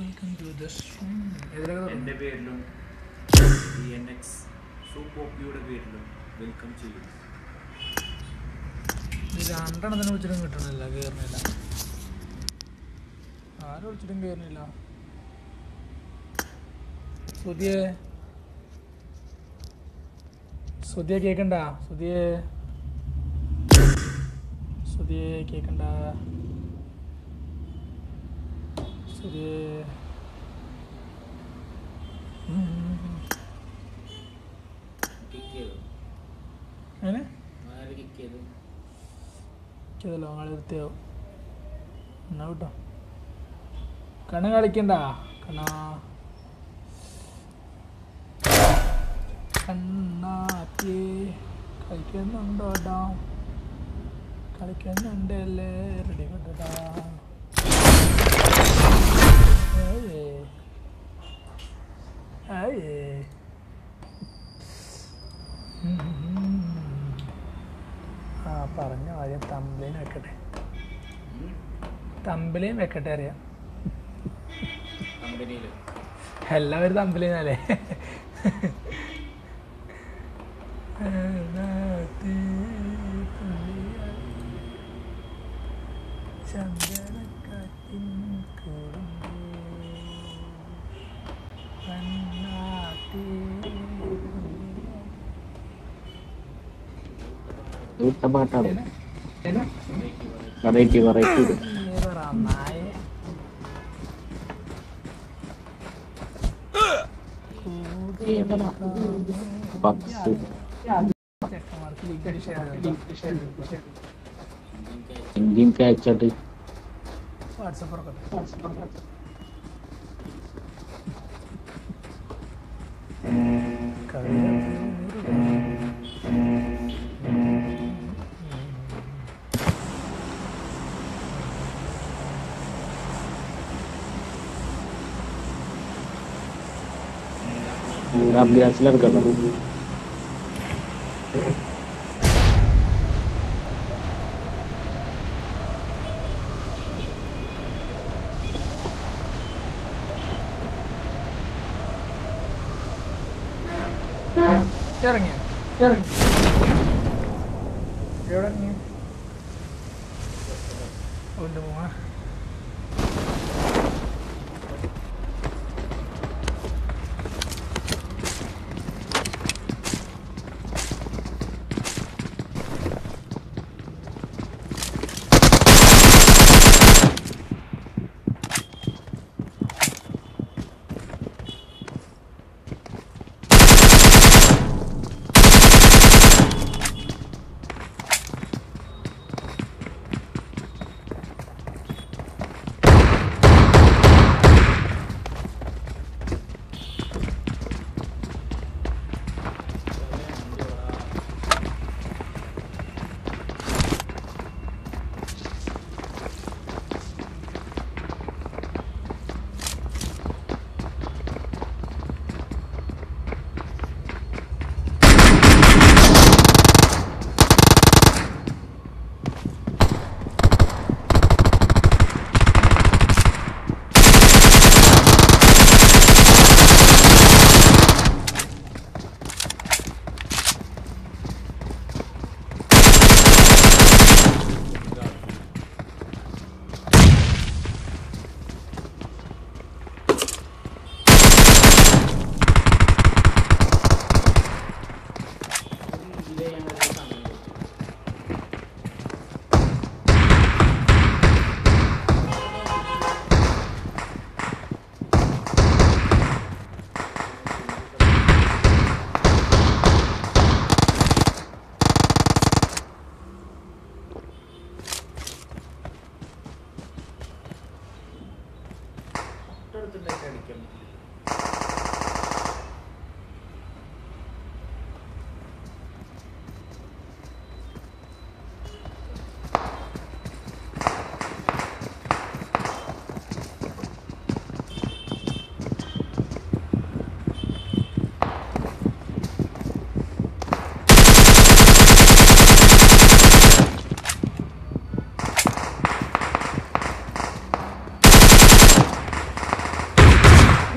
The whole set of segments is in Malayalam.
വെൽക്കം ടു ദ സ്ട്രീം ഇതിലൊക്കെ എൻ്റെ പേരിലും ഡി എൻ എക്സ് സൂപ്പോപ്പിയുടെ പേരിലും വെൽക്കം ചെയ്യും ഇത് രണ്ടെണ്ണത്തിന് വിളിച്ചിട്ടും കിട്ടണില്ല കയറുന്നില്ല ആരും വിളിച്ചിട്ടും കയറുന്നില്ല സുതിയെ സുതിയെ കേക്കണ്ട സുതിയെ സുതിയെ കേക്കണ്ട സുതിയെ ഉം. കിക്ക് ചെയ്തു എങ്ങനെ ആര് കിക്ക് ചെയ്തു ചെയ്തല്ലോ കളി വൃത്തിയാവും എന്നാ കേട്ടോ കണ്ണ കളിക്കണ്ട കണ്ണാ കണ്ണാത്തി കളിക്കുന്നുണ്ടോടാ കളിക്കുന്നുണ്ടല്ലേ റെഡി കൊണ്ടടാ ഏയ്. ഏയ്. ഉം. ആ പറഞ്ഞ കാര്യം തമ്പിലേയും വെക്കട്ടെ തമ്പിലേയും വെക്കട്ടെ അറിയാം കമ്പനിയിൽ എല്ലാവരും തമ്പിലേനല്ലേ ചന്ദനക്കാറ്റിൻ കൂടുമ്പോ കണ്ണാത്തി ഇട്ട പാട്ടാണ് വെറൈറ്റി വെറൈറ്റി നായ പക്സ് ചെക്കന്മാർക്ക് ലീഗ് അടിച്ചാൽ ഇന്ത്യൻ ക്യാച്ചായിട്ട് വാട്സപ്പ് തുറക്കട്ടെ അഭ്യാസിലെടുക്കണം ഇറങ്ങിയ ഇറങ്ങി എവിടെ ഇറങ്ങി കൊണ്ട് പോവാ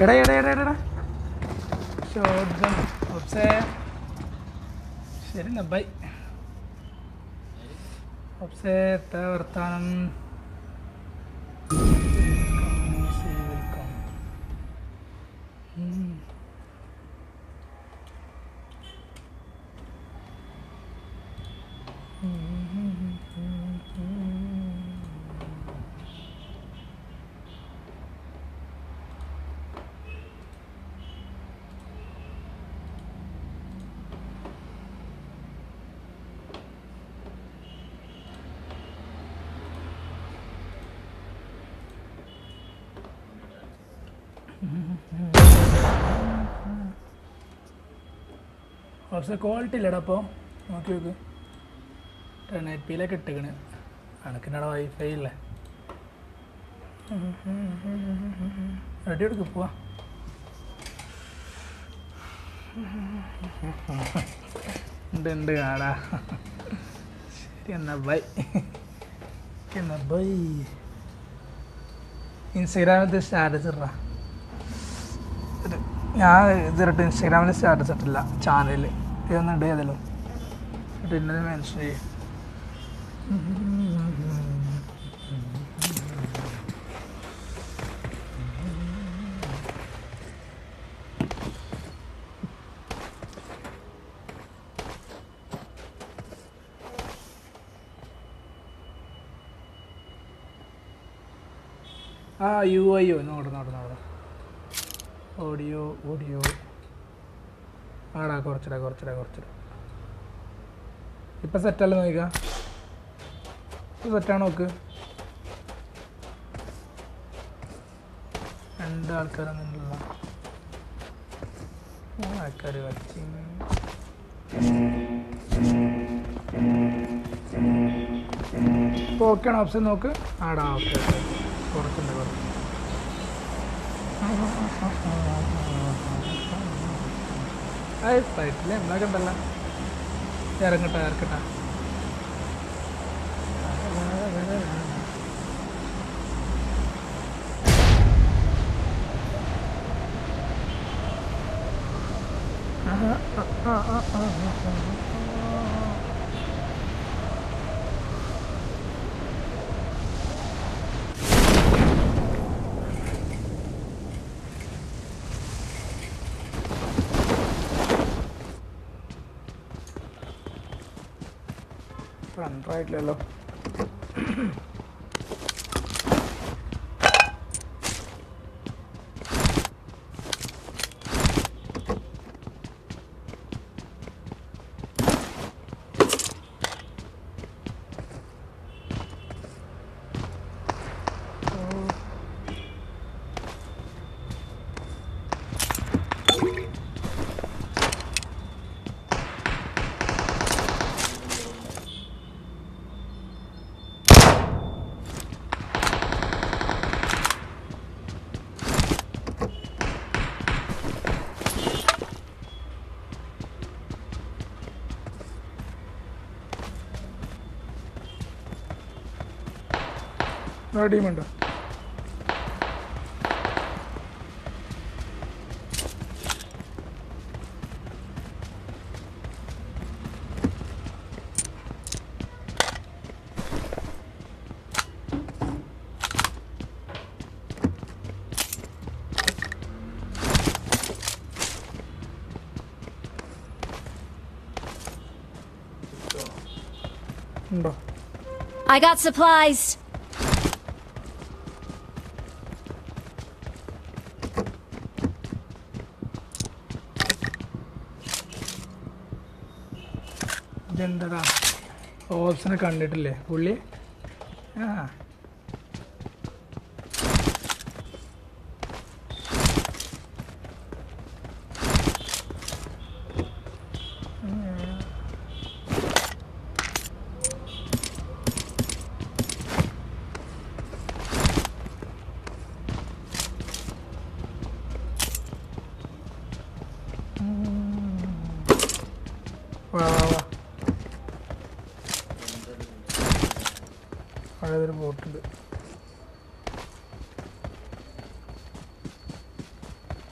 എടാ എടാ എടാ എടാ ഷോട്ട് ഗൺ ഒബ്സേ ശരി എന്നാ ബൈ ഒബ്സേ എത്ര വർത്താനം വെൽക്കം കുറച്ച് ക്വാളിറ്റി ഇല്ലടാ അപ്പോൾ നോക്കി നോക്ക് ടെൻ എയ്റ്റ് പിയിലൊക്കെ ഇട്ടിക്കണ് കണക്കിനട വൈഫൈ ഇല്ലേ റെഡി എടുക്ക് പോവാ ഉണ്ട് ഉണ്ട് ആടാ ശരി എന്നാ ബൈ എന്നാ ബൈ ഇൻസ്റ്റഗ്രാമിലത്തെ സ്റ്റാറ്റസ് ഇടാ ഇത് ഞാൻ ഇതിട്ട് ഇൻസ്റ്റാഗ്രാമിൽ സ്റ്റാറ്റസ് ഇട്ടില്ല ചാനലിൽ ഇതൊന്നും ഇടേ ഏതല്ലോ എന്നിട്ട് ഇന്നത് മെൻഷൻ ചെയ്യും ആ യു ഐ യോ നോട് നോട് നോട് ഓഡിയോ ഓഡിയോ ആടാ കുറച്ചിടാ കുറച്ചിടാ കുറച്ചിടാ ഇപ്പം സെറ്റല്ലേ നോക്കുക ഇപ്പം സെറ്റാണ് നോക്ക് രണ്ട് ആൾക്കാരൊന്നുമില്ല മൂന്ന് ആൾക്കാർ വച്ച് ഇപ്പോൾ ഓക്കെ ആണ് ഓപ്ഷൻ നോക്ക് ആടാ ഓക്കെ ഓക്കെ കുറച്ചുണ്ട് കുറച്ച് അത് ഫ്ലൈറ്റിൽ എന്നൊക്കെ ഉണ്ടല്ലോ ഇറങ്ങട്ടെ ഇറക്കട്ടെ റണ്ണറായിട്ടില്ലല്ലോ ടീമുണ്ടോ ഉണ്ടോ I got supplies. ഇതെന്താ ഓപ്ഷനെ കണ്ടിട്ടില്ലേ പുള്ളി ആ വാ വാ വാ പഴയതൊരു ബോട്ടുണ്ട്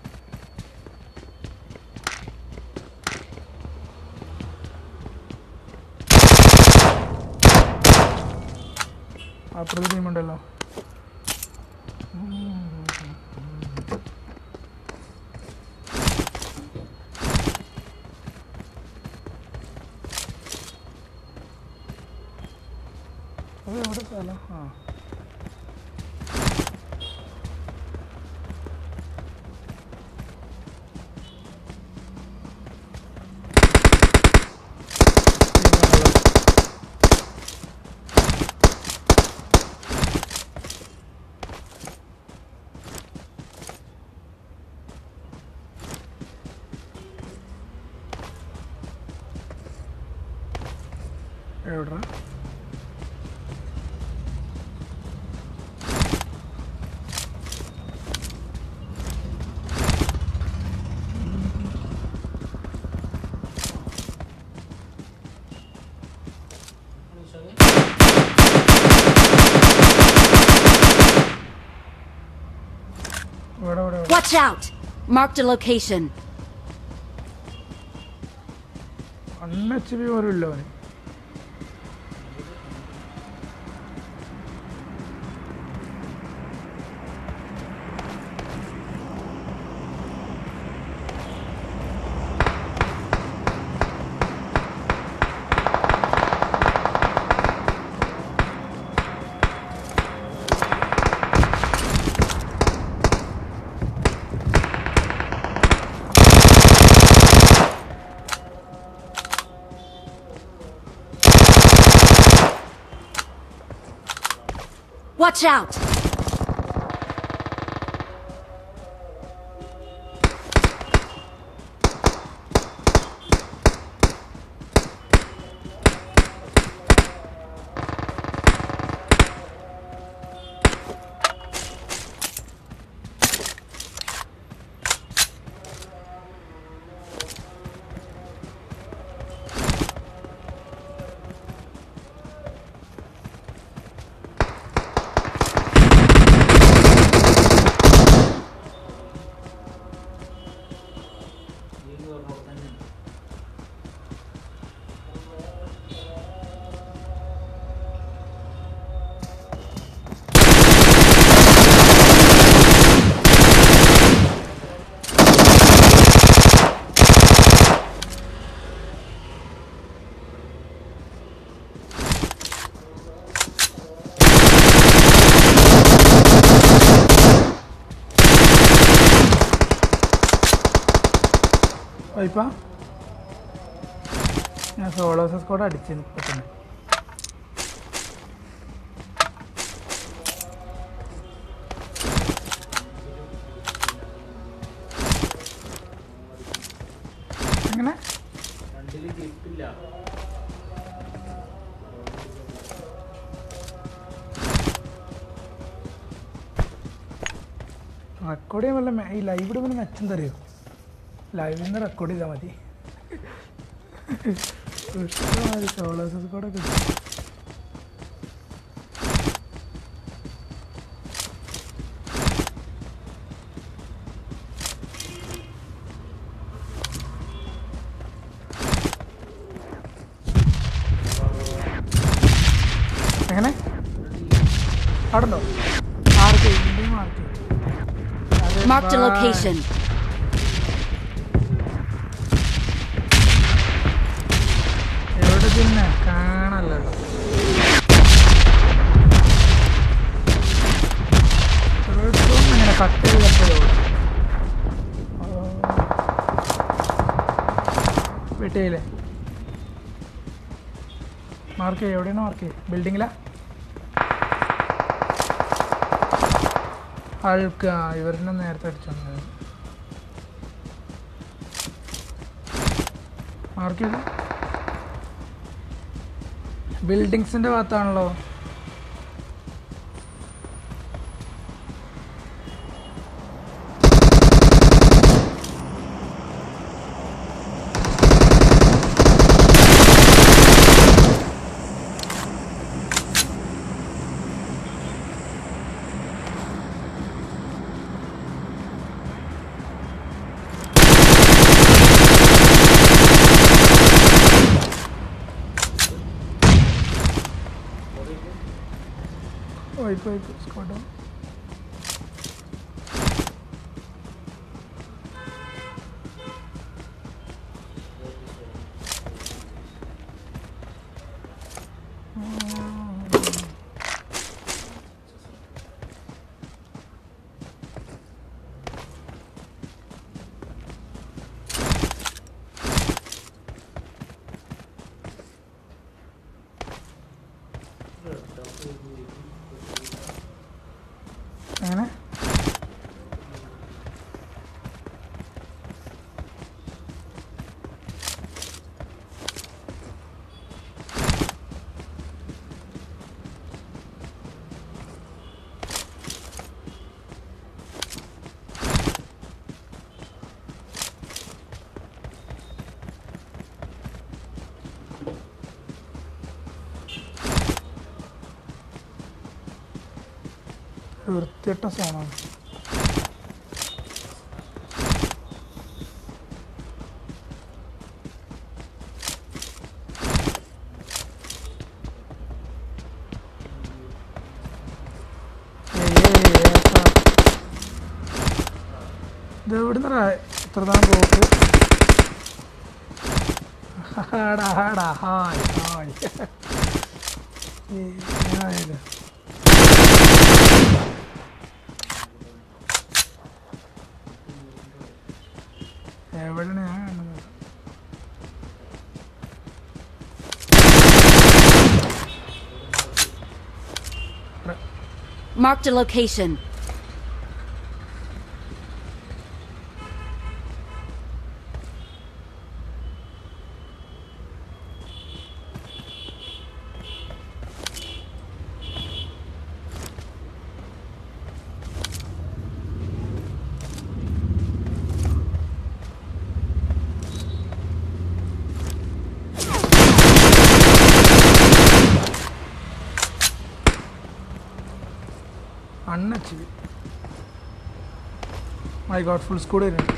അപ്പുറത്തെ ടീമുണ്ടല്ലോ അത് എവിടെ സ്ഥലം ആ എവിടാ ഇവിടെ ഇവിടെ ഇവിടെ Watch out! Marked a location. One H P പോലും ഇല്ല അവന് Watch out! വൈപ്പാ ഞാൻ സോളോസ് സ്കോഡ് അടിച്ചു ഇപ്പൊ തന്നെ എങ്ങനെ രണ്ടില് ജിപ്പില്ല റെക്കോർഡ് ചെയ്യാൻ വല്ല ഈ ലൈവ് ഇടുമ്പോൾ മെച്ചം തരുമോ ലൈവിൽ നിന്ന് റെക്കോർഡ് ചെയ്താൽ മതി ഇഷ്ടമാതിരി സോളോസ് സ്കോഡൊക്കെ എങ്ങനെ അവിടെ ഉണ്ടോ മാർക്ക് ചെയ്യും മാർക്ക് ചെയ്യും Marked a location. എവിടെ പിന്നെ കാണല്ലോ ഇങ്ങനെ കട്ട് ചെയ്തപ്പോഴോ വീട്ടിലെ മാർക്ക് ചെയ്യ എവിടെയാണ് മാർക്ക് ചെയ്യ ബിൽഡിങ്ങിലാ ആൾക്ക് ആ ഇവരിനെ നേരത്തെ അടിച്ചു മാർക്ക് ചെയ്തു ബിൽഡിങ്സിന്റെ ഭാഗത്താണല്ലോ ഒരു വൈപ്പ് വൈപ്പ് സ്കോട്ട് എങ്ങനെ വൃത്തിയിട്ട സോണാണ് ഇത് എവിടുന്നടാ ഇത്ര താൻ പോക്ക് ഹാടാ ഹാടാ ഹായ് ഹായ് ഏതായത് എവിടെയാണ് ഞാൻ കാണുന്നത് Marked a location. അണ്ണച്ചി മൈ ഗോഡ് ഫുൾ സ്കൂഡ് വരുന്നുണ്ട്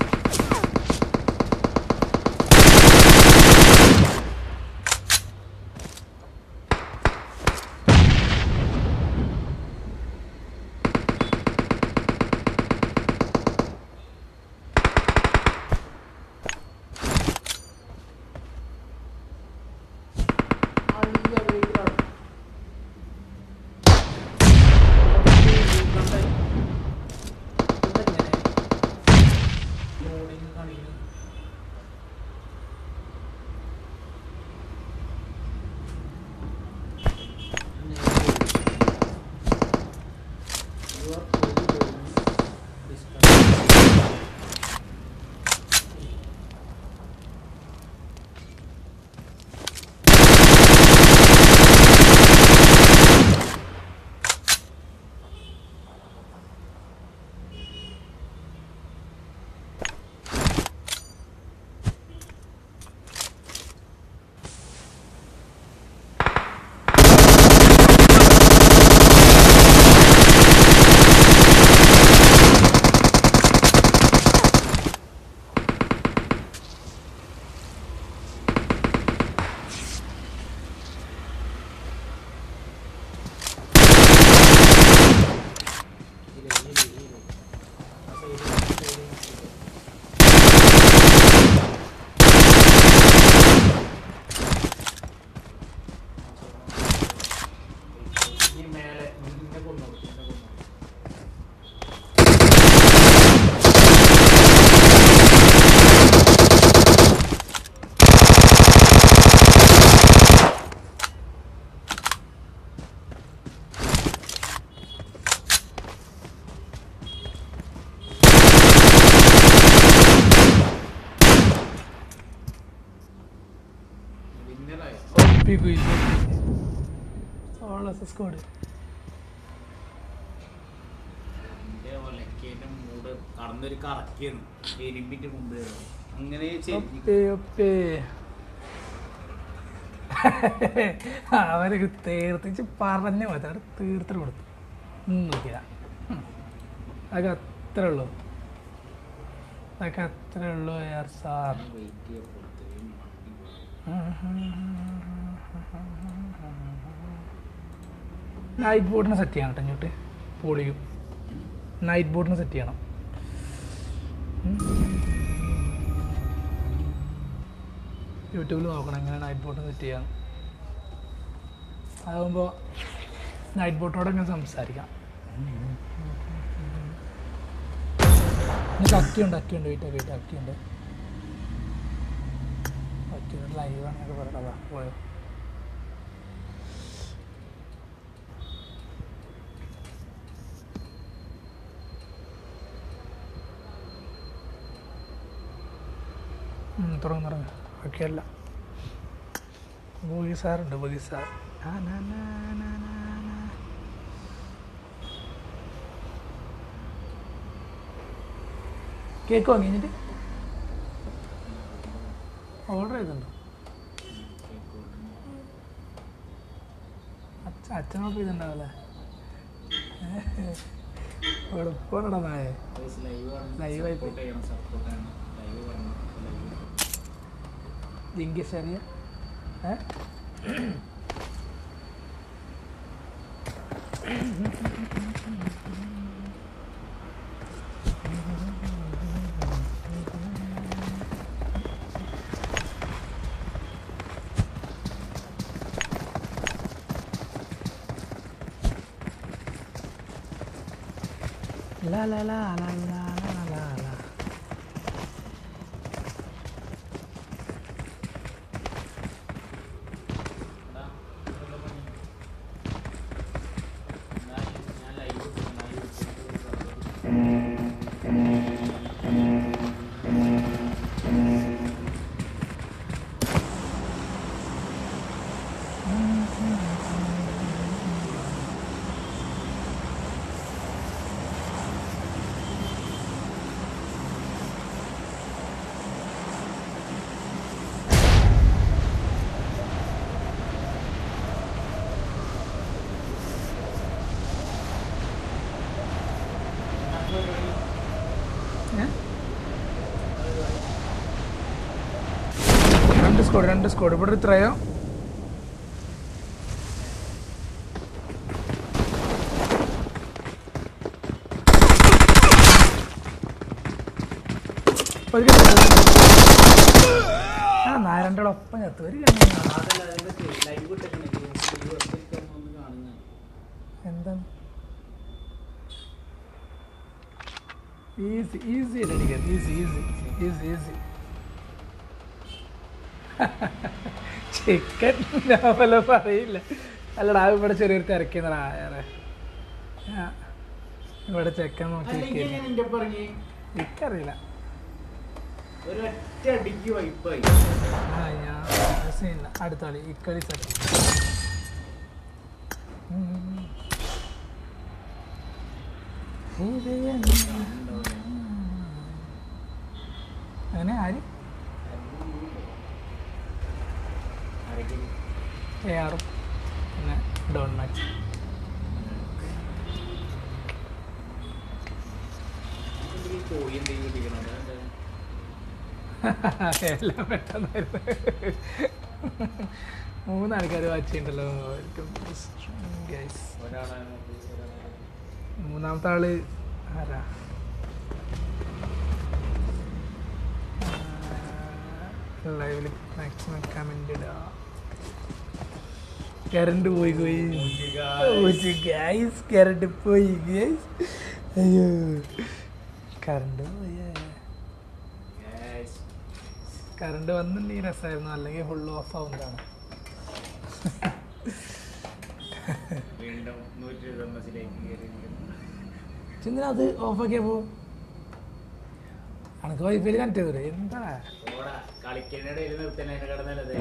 ഒപ്പിക്കുയില്ല ഓൾ എസ് എസ് കോഡ് എന്റെ ഒലക്കേന്റെ മൂട് കടന്നൊരു കറക്കിയത് എരിമ്പിന്റെ മുമ്പ് അങ്ങനെ ചെരിഞ്ഞ് ഒപ്പേ ഒപ്പേ അവര് തീർത്തിച്ച് പറഞ്ഞു മതി അവിടെ തീർത്തിട്ട് കൊടുത്തു ഒന്നും നോക്കില്ല ഉം. അതൊക്കെ അത്രേ ഉള്ളൂ അതൊക്കെ അത്രേ ഉള്ളൂ യാർ സാർ വെയിറ്റ് ചെയ്ത് കൊടുത്ത് മണ്ടി പോയി. നൈറ്റ് ബോർഡിന് സെറ്റ് ചെയ്യണം കേട്ടോ ഇങ്ങോട്ട് പൊളിയും നൈറ്റ് ബോർഡിന് സെറ്റ് ചെയ്യണം ഉം. യൂട്യൂബിൽ നോക്കണം എങ്ങനെ നൈറ്റ് ബോർഡിന് സെറ്റ് ചെയ്യാം അതാകുമ്പോൾ നൈറ്റ് ബോട്ടിനോട് ഇങ്ങനെ സംസാരിക്കാം എനിക്ക് അക്കിയുണ്ട് അക്കിയുണ്ട് വെയിറ്റ് വെയിറ്റ് അക്കിയുണ്ട് അക്കിയുണ്ട് ലൈവാണ് എന്നൊക്കെ പറയണതാ പോയോ ഉം, തുടങ്ങും തുടങ്ങും ഓക്കെ അല്ല ബോഗി സാറുണ്ട് ബോഗി സാർ ആ, നാ, നാ, നാ, നാ, നാ. കേക്ക് വാങ്ങിയിട്ട് ഓർഡർ ചെയ്തിട്ടുണ്ടോ അച്ഛ അച്ഛനോട് ചെയ്തിട്ടുണ്ടാവല്ലേ എളുപ്പമാണോ നായേ Live ആയി പോയി. സപ്പോർട്ട് ചെയ്യണം സപ്പോർട്ട് ചെയ്യണം ലൈവ് പറഞ്ഞു ലൈവ് ജിങ്കി ശരിയ ഏ La la la la la la la la എടാ, ഇതെന്താ പണി? ഞാൻ ഞാൻ ലൈവ് ഇട്ടിട്ടുണ്ട്. ഞാൻ യൂട്യൂബിൽ ഒരു ഏ? രണ്ട് സ്കോഡ് രണ്ട് സ്കോഡ് ഇവിടെ ഇത്രയോ ഒരു ആ നാരണ്ടയുടെ ഒപ്പം ചത്തു ഒരു കണ്ണു അതല്ല, അതിന്റെ ലൈവ് ഇട്ടിട്ടുണ്ട്. ഇത് വെറുതെ ഇരിക്കുമ്പോ ഒന്ന് കാണുന്നതാണ്. എന്താണ് ഈസി ഈസി ആയിട്ട് അടിക്കാം easy easy easy easy chicken ഞാൻ വല്ല പറയില്ല അല്ലടാ അത് ഇവിടെ ചെറിയൊരു തിരക്കുന്നടാ ഏറെ ആ, ഇവിടെ ചെക്കൻ നോക്കി അല്ലെങ്കിൽ നിൽക്കുകയായിരുന്നു. ഞാൻ എന്റെ പറഞ്ഞേ എനിക്കറിയില്ല ഒരൊറ്റ അടിക്ക് വൈപ്പായി ആ ഞാൻ സീനില്ല അടുത്ത കളി ഇക്കളി സെറ്റ് അങ്ങനെ ആര് ആരെങ്കിലും എ ആറും പിന്നെ ഡോൺ മാച്ച് എന്തെങ്കിലും കോഴി എന്തെങ്കിലും കിട്ടിക്കണോ അതെന്താ? എല്ലാം പെട്ടെന്നായിരുന്നു മൂന്ന് ആൾക്കാർ വാച്ച് ചെയ്യണ്ടല്ലോ ഗൈസ് ഒരാളാണ് ഇത്, ഒരാളാണ്. മൂന്നാമത്തെ ആള് ആരാ ലൈവിൽ മാക്സിമം കമന്റ് ഇടുക കറണ്ട് പോയി പോയി ഗൈസ് കറണ്ട് പോയി ഗൈസ് അയ്യോ കറണ്ട് പോയേ Yes. കറണ്ട് വന്നിട്ടുണ്ടെങ്കിൽ രസമായിരുന്നു അല്ലെങ്കിൽ ഫുൾ ഓഫ് ആവുന്നതാണ് വീണ്ടും നൂറ്റി ഇരുപത്തൊമ്പതിലേക്ക് കയറിയിരിക്കുന്നു. ചിന്തിന അത് ഓഫാക്കിയപ്പോ അനക്ക് വൈഫൈയിൽ കണക്ട് ചെയ്തൂടെ എന്താ ഓടാ, കളിക്കുന്നതിനിടയിൽ നിർത്തണേനെ കിടന്നല്ലേ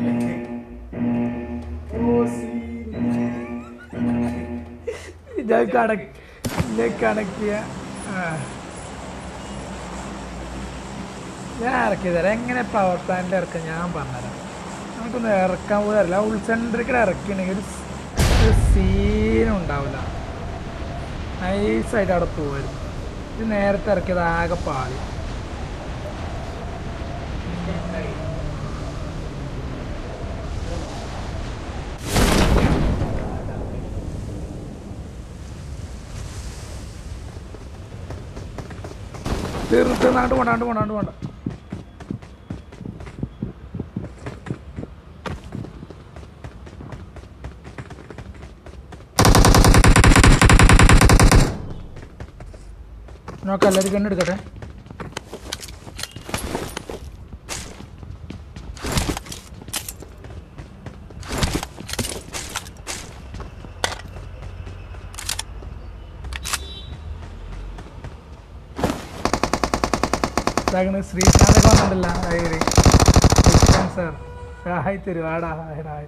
ഞാൻ കണക്ട് ഞാൻ കണക്ട് ചെയ്യാ ആ. ഞാൻ ഇറക്കി തരാം എങ്ങനെ പവർ പ്ലാന്റ് ഇറക്കാം ഞാൻ പറഞ്ഞുതരാം നമുക്കൊന്ന് ഇറക്കാൻ പോലും അറിയില്ല ഉൾ സെൻട്രിക്കൽ ഇറക്കിയിട്ടുണ്ടെങ്കിൽ ഒരു സ്- ഒരു സീനും ഉണ്ടാവില്ല നൈസായിട്ട് അവിടെ പോകുമായിരുന്നു ഇത് നേരത്തെ ഇറക്കിയത് ആകെ പാളി തീർന്ന് തീർന്നാണ്ട് പോണ്ട ആണ്ട് പോണ്ട ആണ്ട് പോണ്ട നോക്കാം എല്ലാവരും കണ്ണെടുക്കട്ടെ ഇതാകണ് ശ്രീശാന്തൊക്കെ വന്നിട്ടില്ല അയ്യര് ശ്രീശാന്ത് സാർ ഹായ് തരൂ ആടാ ഹായ് ഹായ്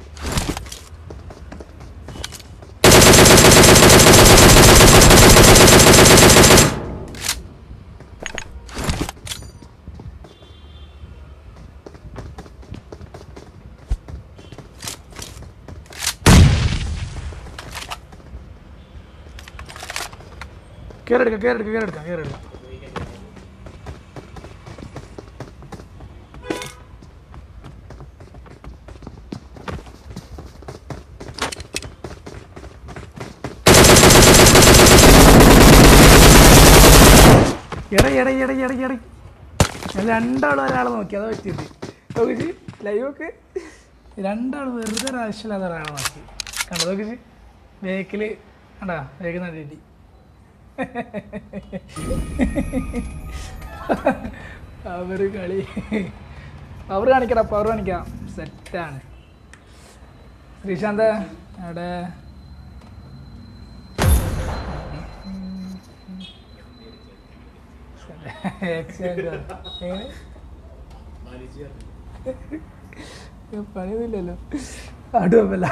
കയറെടുക്കാം കയറെടുക്കാം കയറെടുക്കാം കയറെടുക്കാം എട എട എട എട എട ഞാൻ രണ്ടാളും ഒരാളെ നോക്കി അതാ പറ്റിയത് നോക്കിച്ച് ലൈവ് ഒക്കെ രണ്ടാൾ വെറുതെ ഒരു ആവശ്യമില്ലാതെ ഒരാളെ നോക്കി കണ്ടോ നോക്കിച്ച് ബേക്കിൽ കണ്ടാ ബേക്കിൽ നടിയിട്ടി അവര് കളി പവർ കാണിക്കടാ പവർ കാണിക്കാം സെറ്റാണ് ശ്രീശാന്ത് അവിടെ എങ്ങനെ പണിയൊന്നുമില്ലല്ലോ അടുപ്പല്ല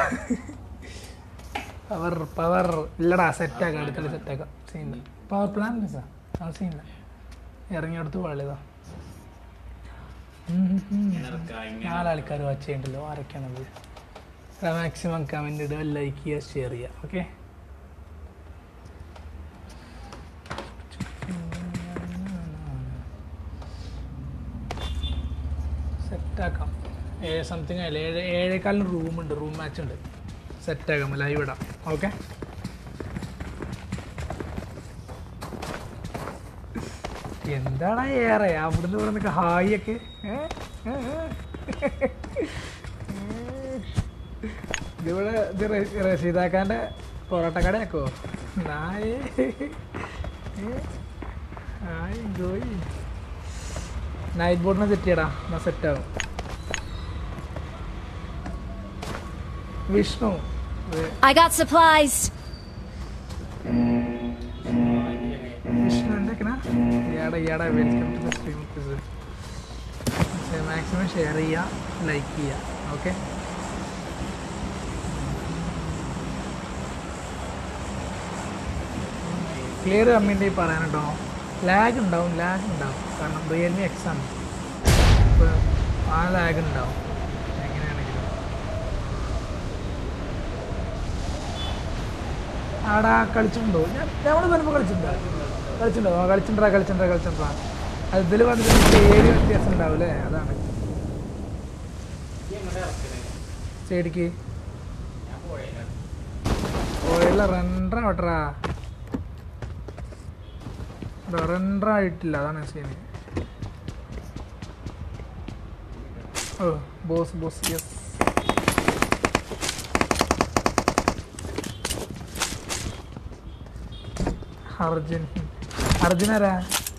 പവർ പവർ ഇല്ലടാ സെറ്റാക്കാം അടുത്തുള്ള സെറ്റാക്കാം സീനില്ല പവർ പ്ലാൻ ഇല്ല സാർ ആ സീനില്ല ഇറങ്ങിയെടുത്ത് വള്ളിയതാ നാലാൾക്കാർ വാച്ച് ചെയ്യണ്ടല്ലോ ആരൊക്കെയാണത് മാക്സിമം കമൻ്റ് ഇടുക ലൈക്ക് ചെയ്യുക ഷെയർ ചെയ്യുക ഓക്കെ സെറ്റാക്കാം ഏഴ് സംതിങ് ആയില്ല ഏഴ് ഏഴേക്കാലിന് റൂമുണ്ട് റൂം മാച്ച് ഉണ്ട് സെറ്റാക്കാം ലൈവ് ഇടാം ഓക്കെ എന്താടാ ഏറെ അവിടുന്ന് ഇവിടെ നിന്നൊക്കെ ഹായ് ഒക്കെ ഏ? ഏ? ഏ? ഇതിവിടെ ഇത് റ- റഷീദാക്കാൻ്റെ പൊറോട്ട കടയാക്കോ നായേ ഹായ് ഗോയി നൈറ്റ് ബോർഡിനെ തെറ്റിയടാ എന്നാ സെറ്റാവും വിഷ്ണു ഇത് I got supplies. വിഷ്ണു എന്തൊക്കെയാ ഇയാടെ ഇയാടെ welcome to the stream maximum share ചെയ്യുക ലൈക്ക് ചെയ്യുക ഓക്കെ ക്ലിയർ കമ്മിൻ്റെ പറയാനുണ്ടോ ലാഗ് ഉണ്ടാവും ലാഗ് ഉണ്ടാവും കാരണം റിയൽമി എക്സ് ആണ് അപ്പോൾ ആ ലാഗ് ഉണ്ടാവും എങ്ങനെയാണെങ്കിലും ആടാ കളിച്ചിട്ടുണ്ടോ ഞാൻ നമ്മൾ വരുമ്പോൾ കളിച്ചിട്ടുണ്ടോ കളിച്ചിട്ടുണ്ടോ ആ, കളിച്ചിട്ടുണ്ടാ കളിച്ചിട്ടുണ്ടാ കളിച്ചിട്ടുണ്ടാ അത് ഇതിൽ വന്നിട്ട് പേര് വ്യത്യാസം ഉണ്ടാവും അല്ലേ അതാണ് സൈഡിക്ക് ഓയില റെൻഡർ ആവട്ടറാ റെൻഡർ ആയിട്ടില്ല അതാണ് സീന് ഓ boss boss yes Arjun Arjun ആരാ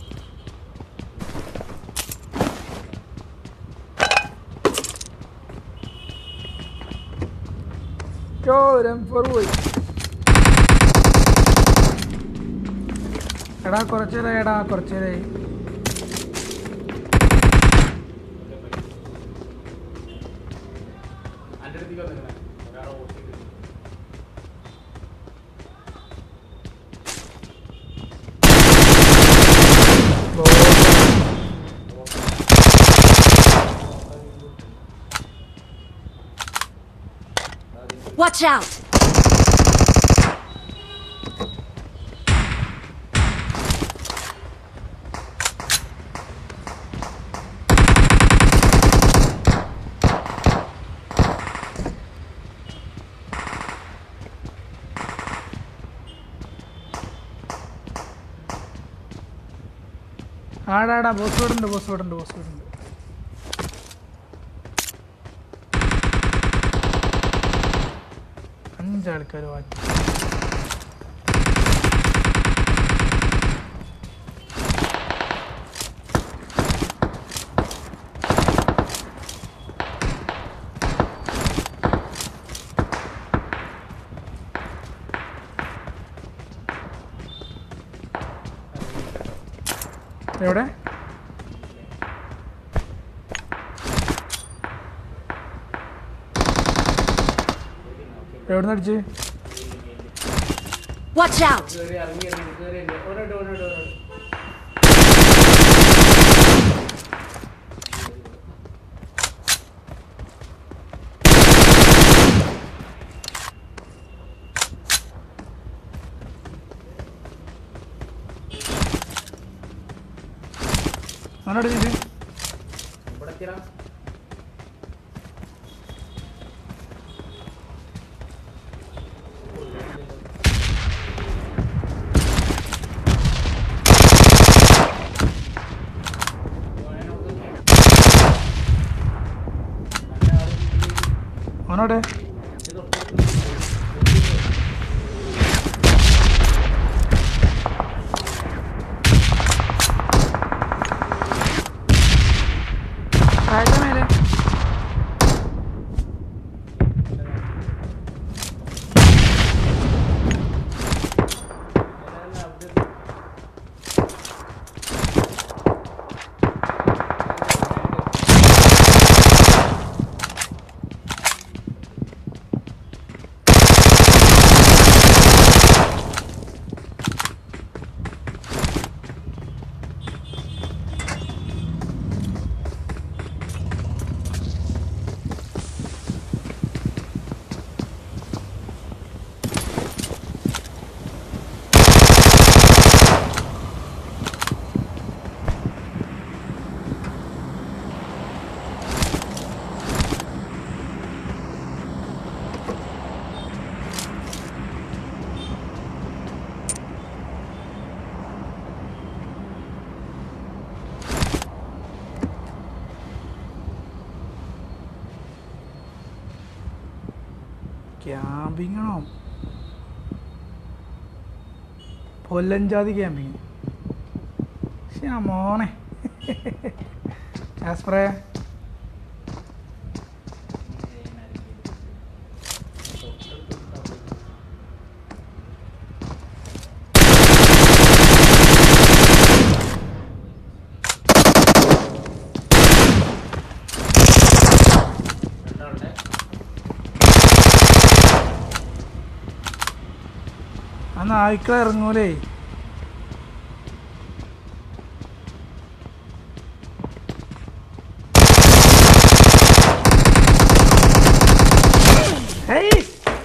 ചോരം പോയി എടാ കുറച്ചേരായി എടാ കുറച്ചേരായി Watch out! ആടാടാ ബോസ് ഇവിടെ ഉണ്ട് ബോസ് ഇവിടെ ഉണ്ട് ബോസ് ഇവിടെ ഉണ്ട് അഞ്ചാൾക്കാർ വാച്ച് എവിടെ എവിടെ നിന്ന് അടിച്ച് Watch out! അവനോട് ചെയ്ത് അവനോടെ താഴത്തെ മേലെ ക്യാമ്പിംഗ് ആണോ പൊല്ലഞ്ചാതി ക്യാമ്പിങ് പക്ഷേ ആ മോനെ കാസ്പ്രേ ആ നായ്ക്കൾ ഇറങ്ങൂലേ ഹേയ്!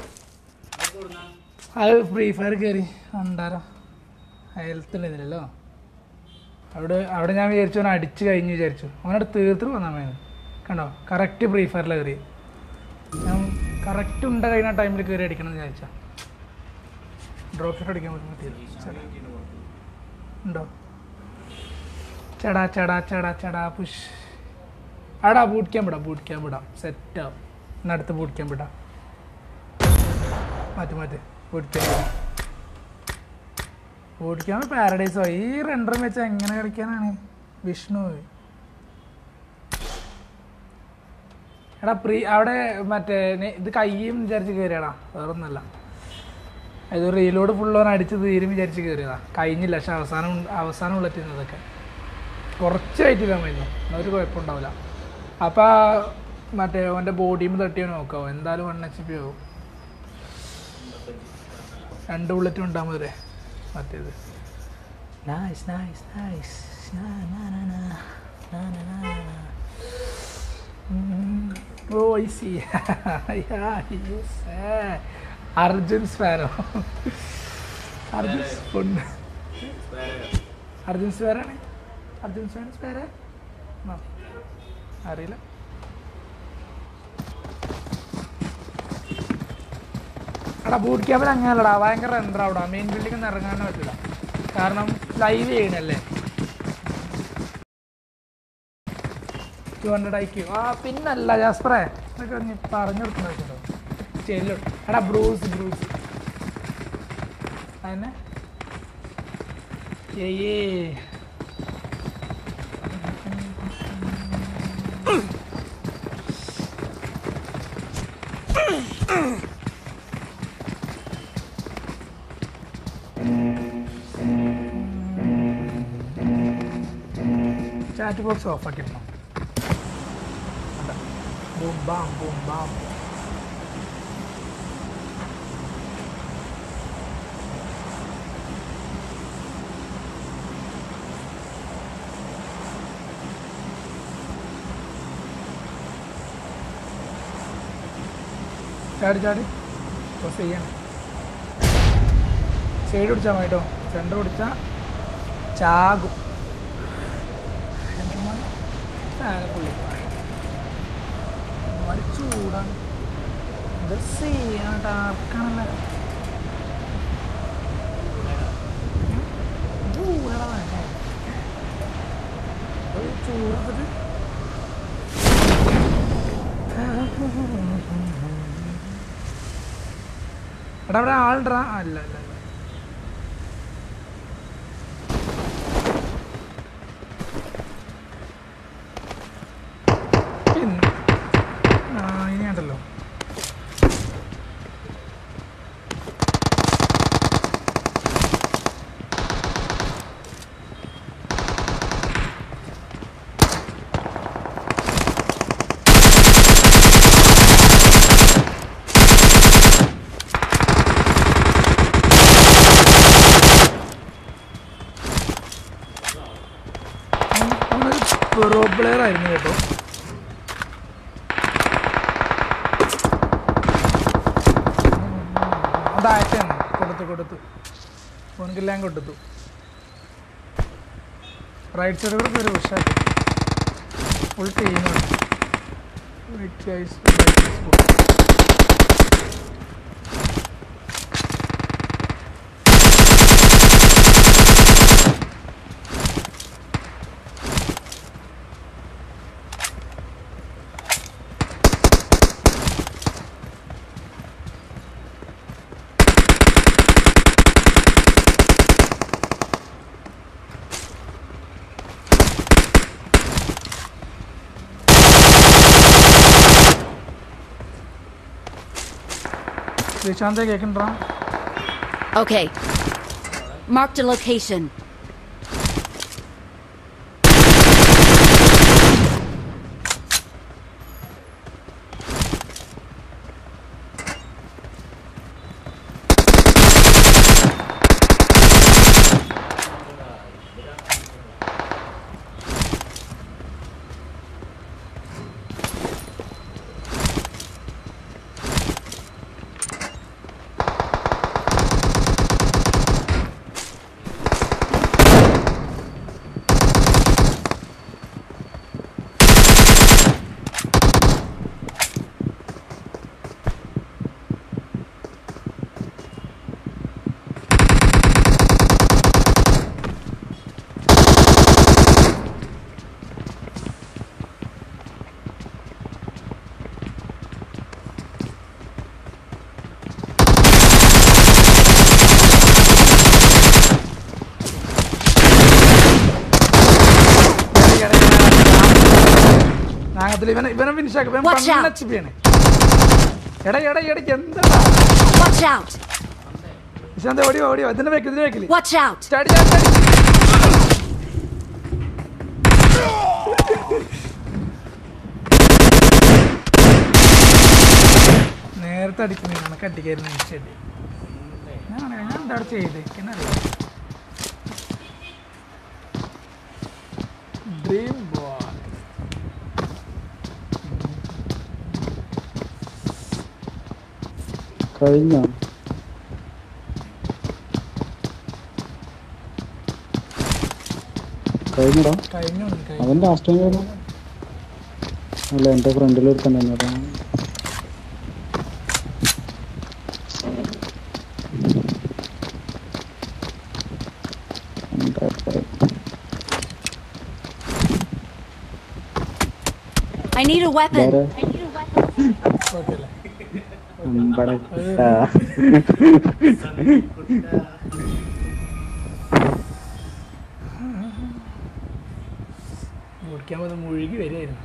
അത് ഫ്രീ ഫയർ കയറി ഉണ്ടാരോ ഹെൽത്ത് ഉള്ളതിലല്ലോ അവിടെ അവിടെ ഞാൻ വിചാരിച്ചു അവനെ അടിച്ച് കഴിഞ്ഞ് വിചാരിച്ചു അവനോട് തീർത്തിട്ട് വന്നാൽ മതി കണ്ടോ കറക്റ്റ് ഫ്രീ ഫയറിൽ കയറി ഞാൻ കറക്റ്റ് ഉണ്ട കഴിഞ്ഞ ടൈമിൽ കയറി അടിക്കണം എന്ന് വിചാരിച്ചാ ഡ്രോപ്പ് ഷോട്ട് അടിക്കാൻ പറ്റില്ല ഉണ്ടോ ചടാ ചടാ ചടാ ചടാ പുഷ് ആടാ ബൂട്ട് ക്യാമ്പ് ഇടാം ബൂട്ട് ക്യാമ്പ് ഇടാം സെറ്റാവും എന്നാ അടുത്ത് ബൂട്ട് ക്യാമ്പ് ഇടാം മാറ്റി മാറ്റി ബൂട്ട് ക്യാമ്പ് ബൂട്ട് ക്യാമ്പ് പാരഡൈസോ ഈ റെൻഡറും വെച്ച് എങ്ങനെ കളിക്കാനാണ് വിഷ്ണു എടാ പ്രീ അവിടെ മറ്റേ നെ- ഇത് കയ്യും വിചാരിച്ച് കയറിയടാ വേറൊന്നല്ല ഇത് റീലോഡ് ഫുൾ ഓൺ അടിച്ച് തീരും വിചാരിച്ച് കയറിയതാ കഴിഞ്ഞില്ല പക്ഷെ അവസാനം ഉണ്ട്- അവസാനം ഉള്ളറ്റിന്നതൊക്കെ കുറച്ച് വെയിറ്റ് മതി എന്നാൽ ഒരു കുഴപ്പമുണ്ടാവില്ല അപ്പം മറ്റേ അവൻ്റെ ബോഡിയും തട്ടിയോ നോക്കാവോ എന്തായാലും വൺ എച്ച് പി ആവും രണ്ട് ബുള്ളറ്റ് ഉണ്ടാ മതി മറ്റേത് nice nice nice oh I see Arjun sparrow Arjun പൊണ്ണ് അർജുൻ സ്പാരാണ് അർജുൻ സ്പാൻ സ്പാര അറിയില്ല എടാ ബൂട്ട് ക്യാമ്പിൽ അങ്ങനെയല്ലടാ ഭയങ്കര റെൻഡർ അവിടെ മെയിൻ ബിൽഡിംഗ് ഒന്നും ഇറങ്ങാനേ പറ്റില്ല കാരണം ലൈവ് ചെയ്യണല്ലേ ടു ഹൺഡ്രഡ് ഐക്യു ആ പിന്നല്ല ജാസ്പറേ ഇതൊക്കെ ഒന്ന് പറഞ്ഞു കൊടുക്കണോ ചെല്ലു എടാ ബ്രൂസ് ബ്രൂസ് അതന്നെ ഏയേ ചാറ്റ് ബോക്സ് ഓഫ് ആക്കിയിരുന്നോ ബൂം ബാം ബൂം ബാം ചാടി ചാടി ക്രോസ് ചെയ്യണം സൈഡ് പിടിച്ചാൽ മതി കേട്ടോ സെൻറ്റർ പിടിച്ചാൽ ചാകും പുള്ളി ഒരുപാട് ചൂടാണ് ഇത് ചെയ്യാൻ ഡാർക്കാണല്ല ചൂടത്തിട്ട് എടാ അവിടെ ആൾഡ്രാ അല്ല അല്ല അല്ല പിന്നെ ആ ഇനി ഉണ്ടല്ലോ അവൻ- അവനൊരു പ്രോ പ്ലെയർ ആയിരുന്നു കേട്ടോ അതായറ്റാണ് കൊടുത്തു കൊടുത്തു ഫോണിക്കെല്ലാം കൊടുത്തു റൈറ്റ് സൈഡ് കൂടെ കയറി ഉഷാക്കി ഫുൾ ടീമാണ് ശ്രീശാന്തെ കേൾക്കണ്ടാ Okay. Marked a location. നാഗത്തിൽ ഇവനെ ഇവനെ ഫിനിഷാക്കി ഇവൻ Watch out. പണ്ണ ചിപ്പിയാണ് എടാ എടാ എടയ്ക്ക് എന്താ Watch out! വിശാന്ത ഓടിയോ ഓടിയോ ഇതിന്റെ വെക്കിൽ ഇതിന്റെ വെക്കിൽ Watch out! ചാടി ചാടി ചാടി നേരത്തെ അടിക്കുന്ന കണക്ക് അടിക്കായിരുന്നു ചെടി ഞാൻ ഞാൻ എന്താ അവിടെ ചെയ്ത് എന്നറിയാം ഡ്രീം ബോയ് കഴിഞ്ഞോ കഴിഞ്ഞടാ കഴിഞ്ഞു കഴിഞ്ഞു അവൻ ലാസ്റ്റ് ടൈം കഴിഞ്ഞു അല്ല എൻ്റെ ഫ്രണ്ടിൽ ഒരുത്തൻ തന്നെ അതാ എന്താ I need a weapon. വേറെ കുഴപ്പമില്ല അമ്പട ഓടിക്കാൻ പോകുന്ന മുഴുകി വരികയായിരുന്നു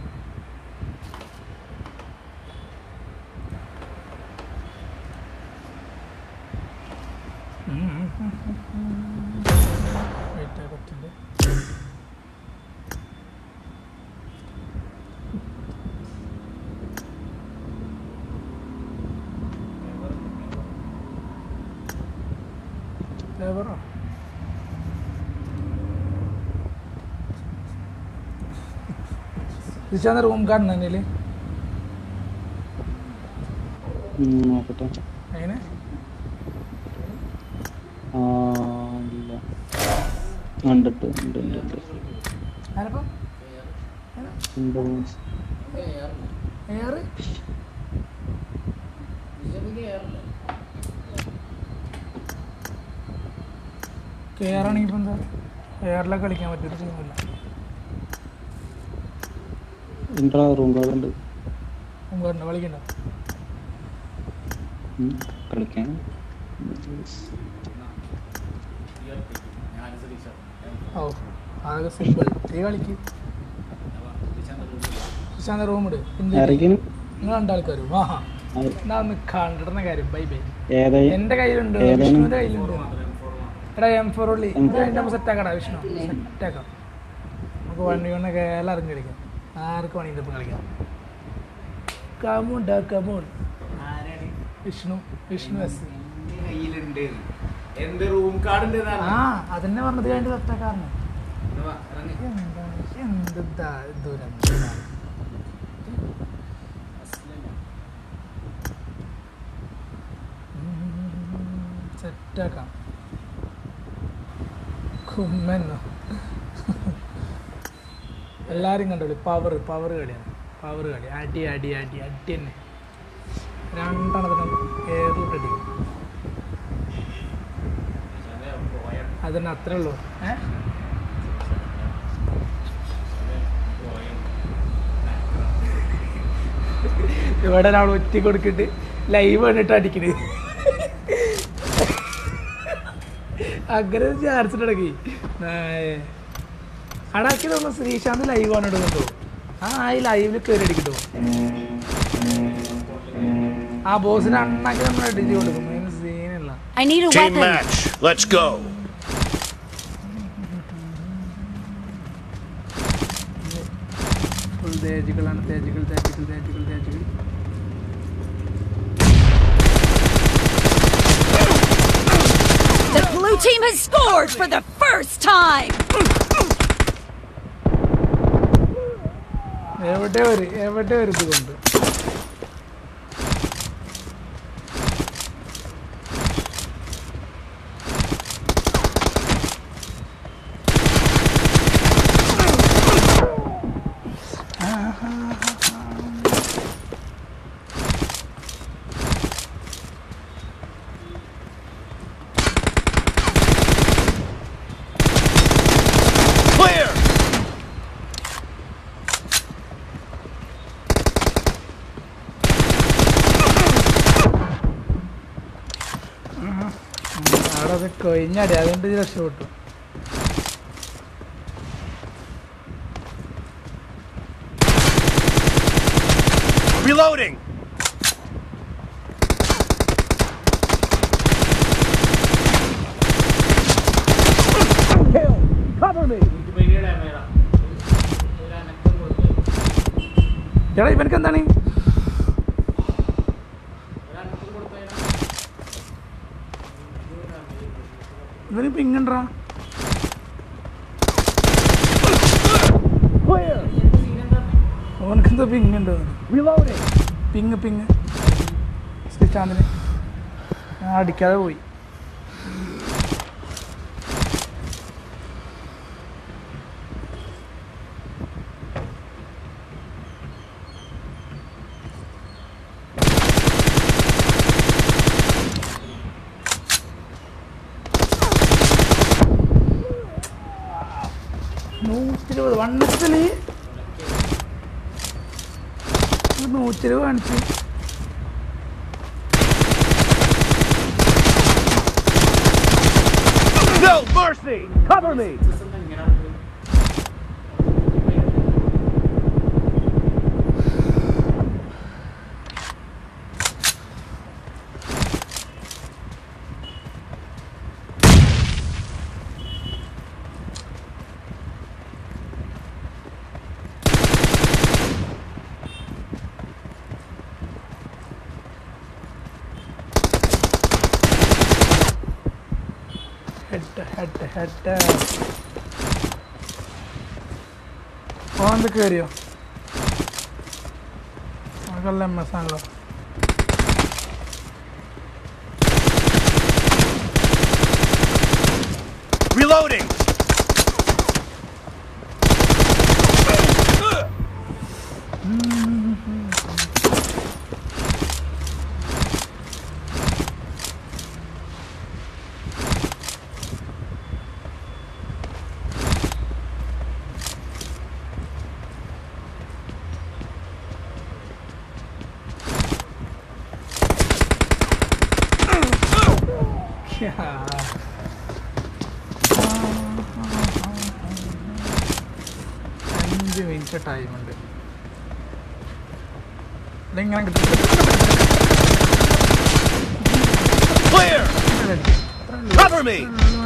Wait ആ കുറച്ചുണ്ട്. Ever. തിരിച്ചാന്ന് റൂം കാണുന്നതിൽ നോക്കട്ടെ അങ്ങനെ ആ ഇല്ല കണ്ടിട്ട് ഉണ്ട് ഉണ്ട് ഉണ്ട് ആരപ്പം ഉണ്ട് എയറ് കെയറാണെങ്കിൽ ഇപ്പം എന്താ എയറിലൊക്കെ കളിക്കാൻ പറ്റിയൊരു ടീമില്ല ഇൻട്രാ റൂം കാർഡുണ്ട് മുമ്പ് കളിക്കണ്ട കളിക്കാൻ ഞാൻ സതീഷ ഓ അതൊക്കെ സിമ്പിൾ ഈ കളിക്ക് ഇഷാന്റെ റൂം ഇട് ഇറങ്ങിന് നിങ്ങൾ രണ്ടാൾക്കാരും ആഹാ എന്നാ ഒന്ന് കണ്ടിടുന്ന കാര്യം ബൈ ബൈ ഏതാ എന്റെ കയ്യിലുണ്ട് ഏതാണ്? വിഷ്ണുവിന്റെ കയ്യിലുണ്ട് എടാ എം ഫോർ ഉള്ളി അതിന്റെ നമ്മൾ സെറ്റാക്കടാ വിഷ്ണു സെറ്റാക്കാം നമുക്ക് വണ്ടി കൊണ്ടൊക്കെ എല്ലാം അറിഞ്ഞു കളിക്കാം ആർക്ക് വേണമെങ്കിൽ ഇപ്പം കളിക്കാം കമോൺ ഡാ കമോൺ ആരാണ് വിഷ്ണു വിഷ്ണു എസ് നിന്റെ കയ്യിലുണ്ട് എന്റെ റൂം കാർഡ് ഉണ്ട് ആ അതന്നെ പറഞ്ഞത് കഴിഞ്ഞ് സെറ്റാക്കാറുണ്ട് എന്ത് ദാ- ദൂരം സെറ്റാക്കാം കുമ്മെന്നോ എല്ലാവരും കണ്ടോളി പവർ പവർ കളിയാണ് പവർ കളി അടി അടി അടി അടി തന്നെ രണ്ടെണ്ണത്തിനും ഏറിൽ റെഡി അതന്നെ അത്രേ ഉള്ളൂ ഏ ഇവിടെ ഒരാൾ ഒറ്റ കൊടുക്കിട്ട് ലൈവ് കണ്ടിട്ട് അടിക്കണ് അങ്ങനെ വിചാരിച്ചിട്ടിടക്കി അടാക്കി തോന്നുന്നു ശ്രീശാന്ത് ലൈവ് കണ്ടിടുന്നുണ്ടോ ആ ഈ ലൈവിൽ കയറി അടിക്കട്ടോ ആ ബോസിന് അണ്ണാക്കി നമ്മൾ അടിച്ചു കൊടുക്കും അതിന് സീനില്ല I need a Team weapon. match. Let's go. Full തേജുകളാണ് തേജുകൾ തേജുകൾ തേജുകൾ തേജുകൾ The blue team has scored for the first time. എവിടെ ഒരു എവിടെ ഒരു ഇത് കൊണ്ട് Clear. അവിടെ അത് കൊയിഞ്ഞടി അതുകൊണ്ട് ഇത് രക്ഷപ്പെട്ടു Reloading. എടാ ഇവനക്ക് എന്താണ് ഇവന് പിങ്ങണ്ടാ ഓനക്കെന്താ പിങ്ങുണ്ട് പിങ് പിങ് ശ്രീശാന്തിന് ഞാൻ അടിക്കാതെ പോയി നൂറ്റി ഇരുപത് വണ്ണത്തില് നൂറ്റി ഇരുപത് കാണിച്ചു No mercy! Cover me! Head head head ഓന്ത് കയറിയോ നമുക്കല്ല എം എസ് ആണല്ലോ Reloading! അഞ്ച് മിനിറ്റ് ടൈമുണ്ട് ഇതെങ്ങനെ കിട്ടും Clear! Cover me!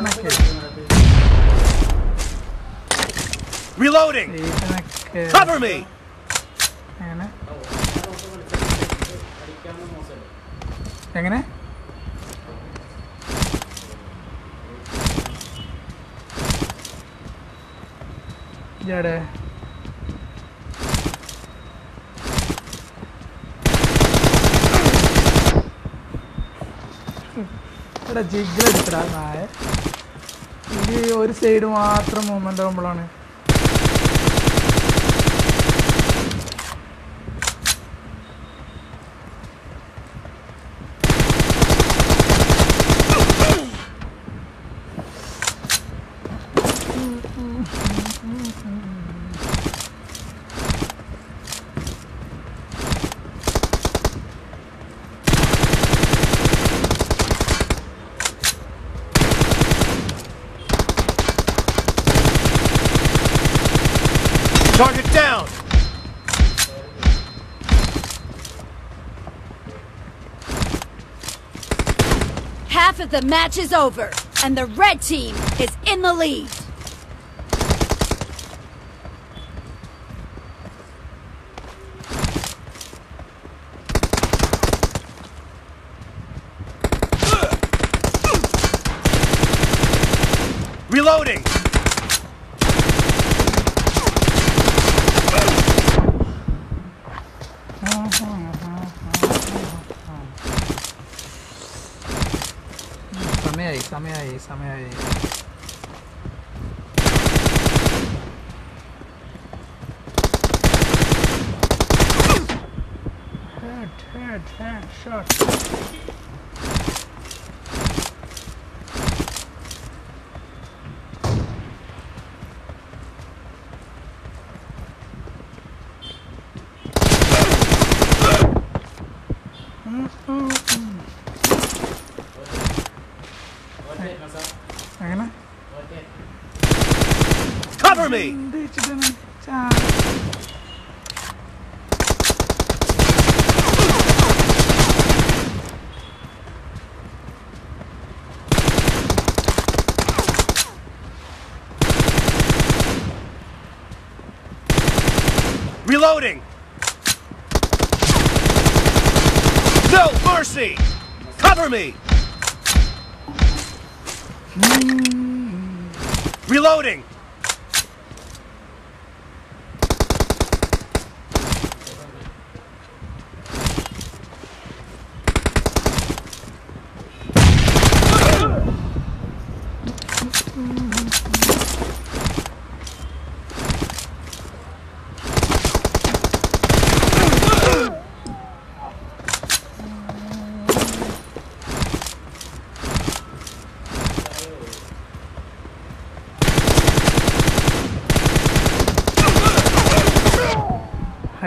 Reloading! ഇതിനൊക്കെ Cover me! എങ്ങനെ എങ്ങനെ ഇയാടെ ഇവിടെ ജിഗ്ഗടിക്കടാ നായ ഇത് ഒരു സൈഡ് മാത്രം മൂവ്മെന്റ് ആകുമ്പോഴാണ് Target down! Half of the match is over, and the red team is in the lead. Reloading! സമയായി സമയായി സമയായി Head, head, head, shot. എങ്ങനെ Cover me! എന്ത് വെച്ചിട്ടാണ് ചാ Reloading! No mercy! Cover me! Reloading!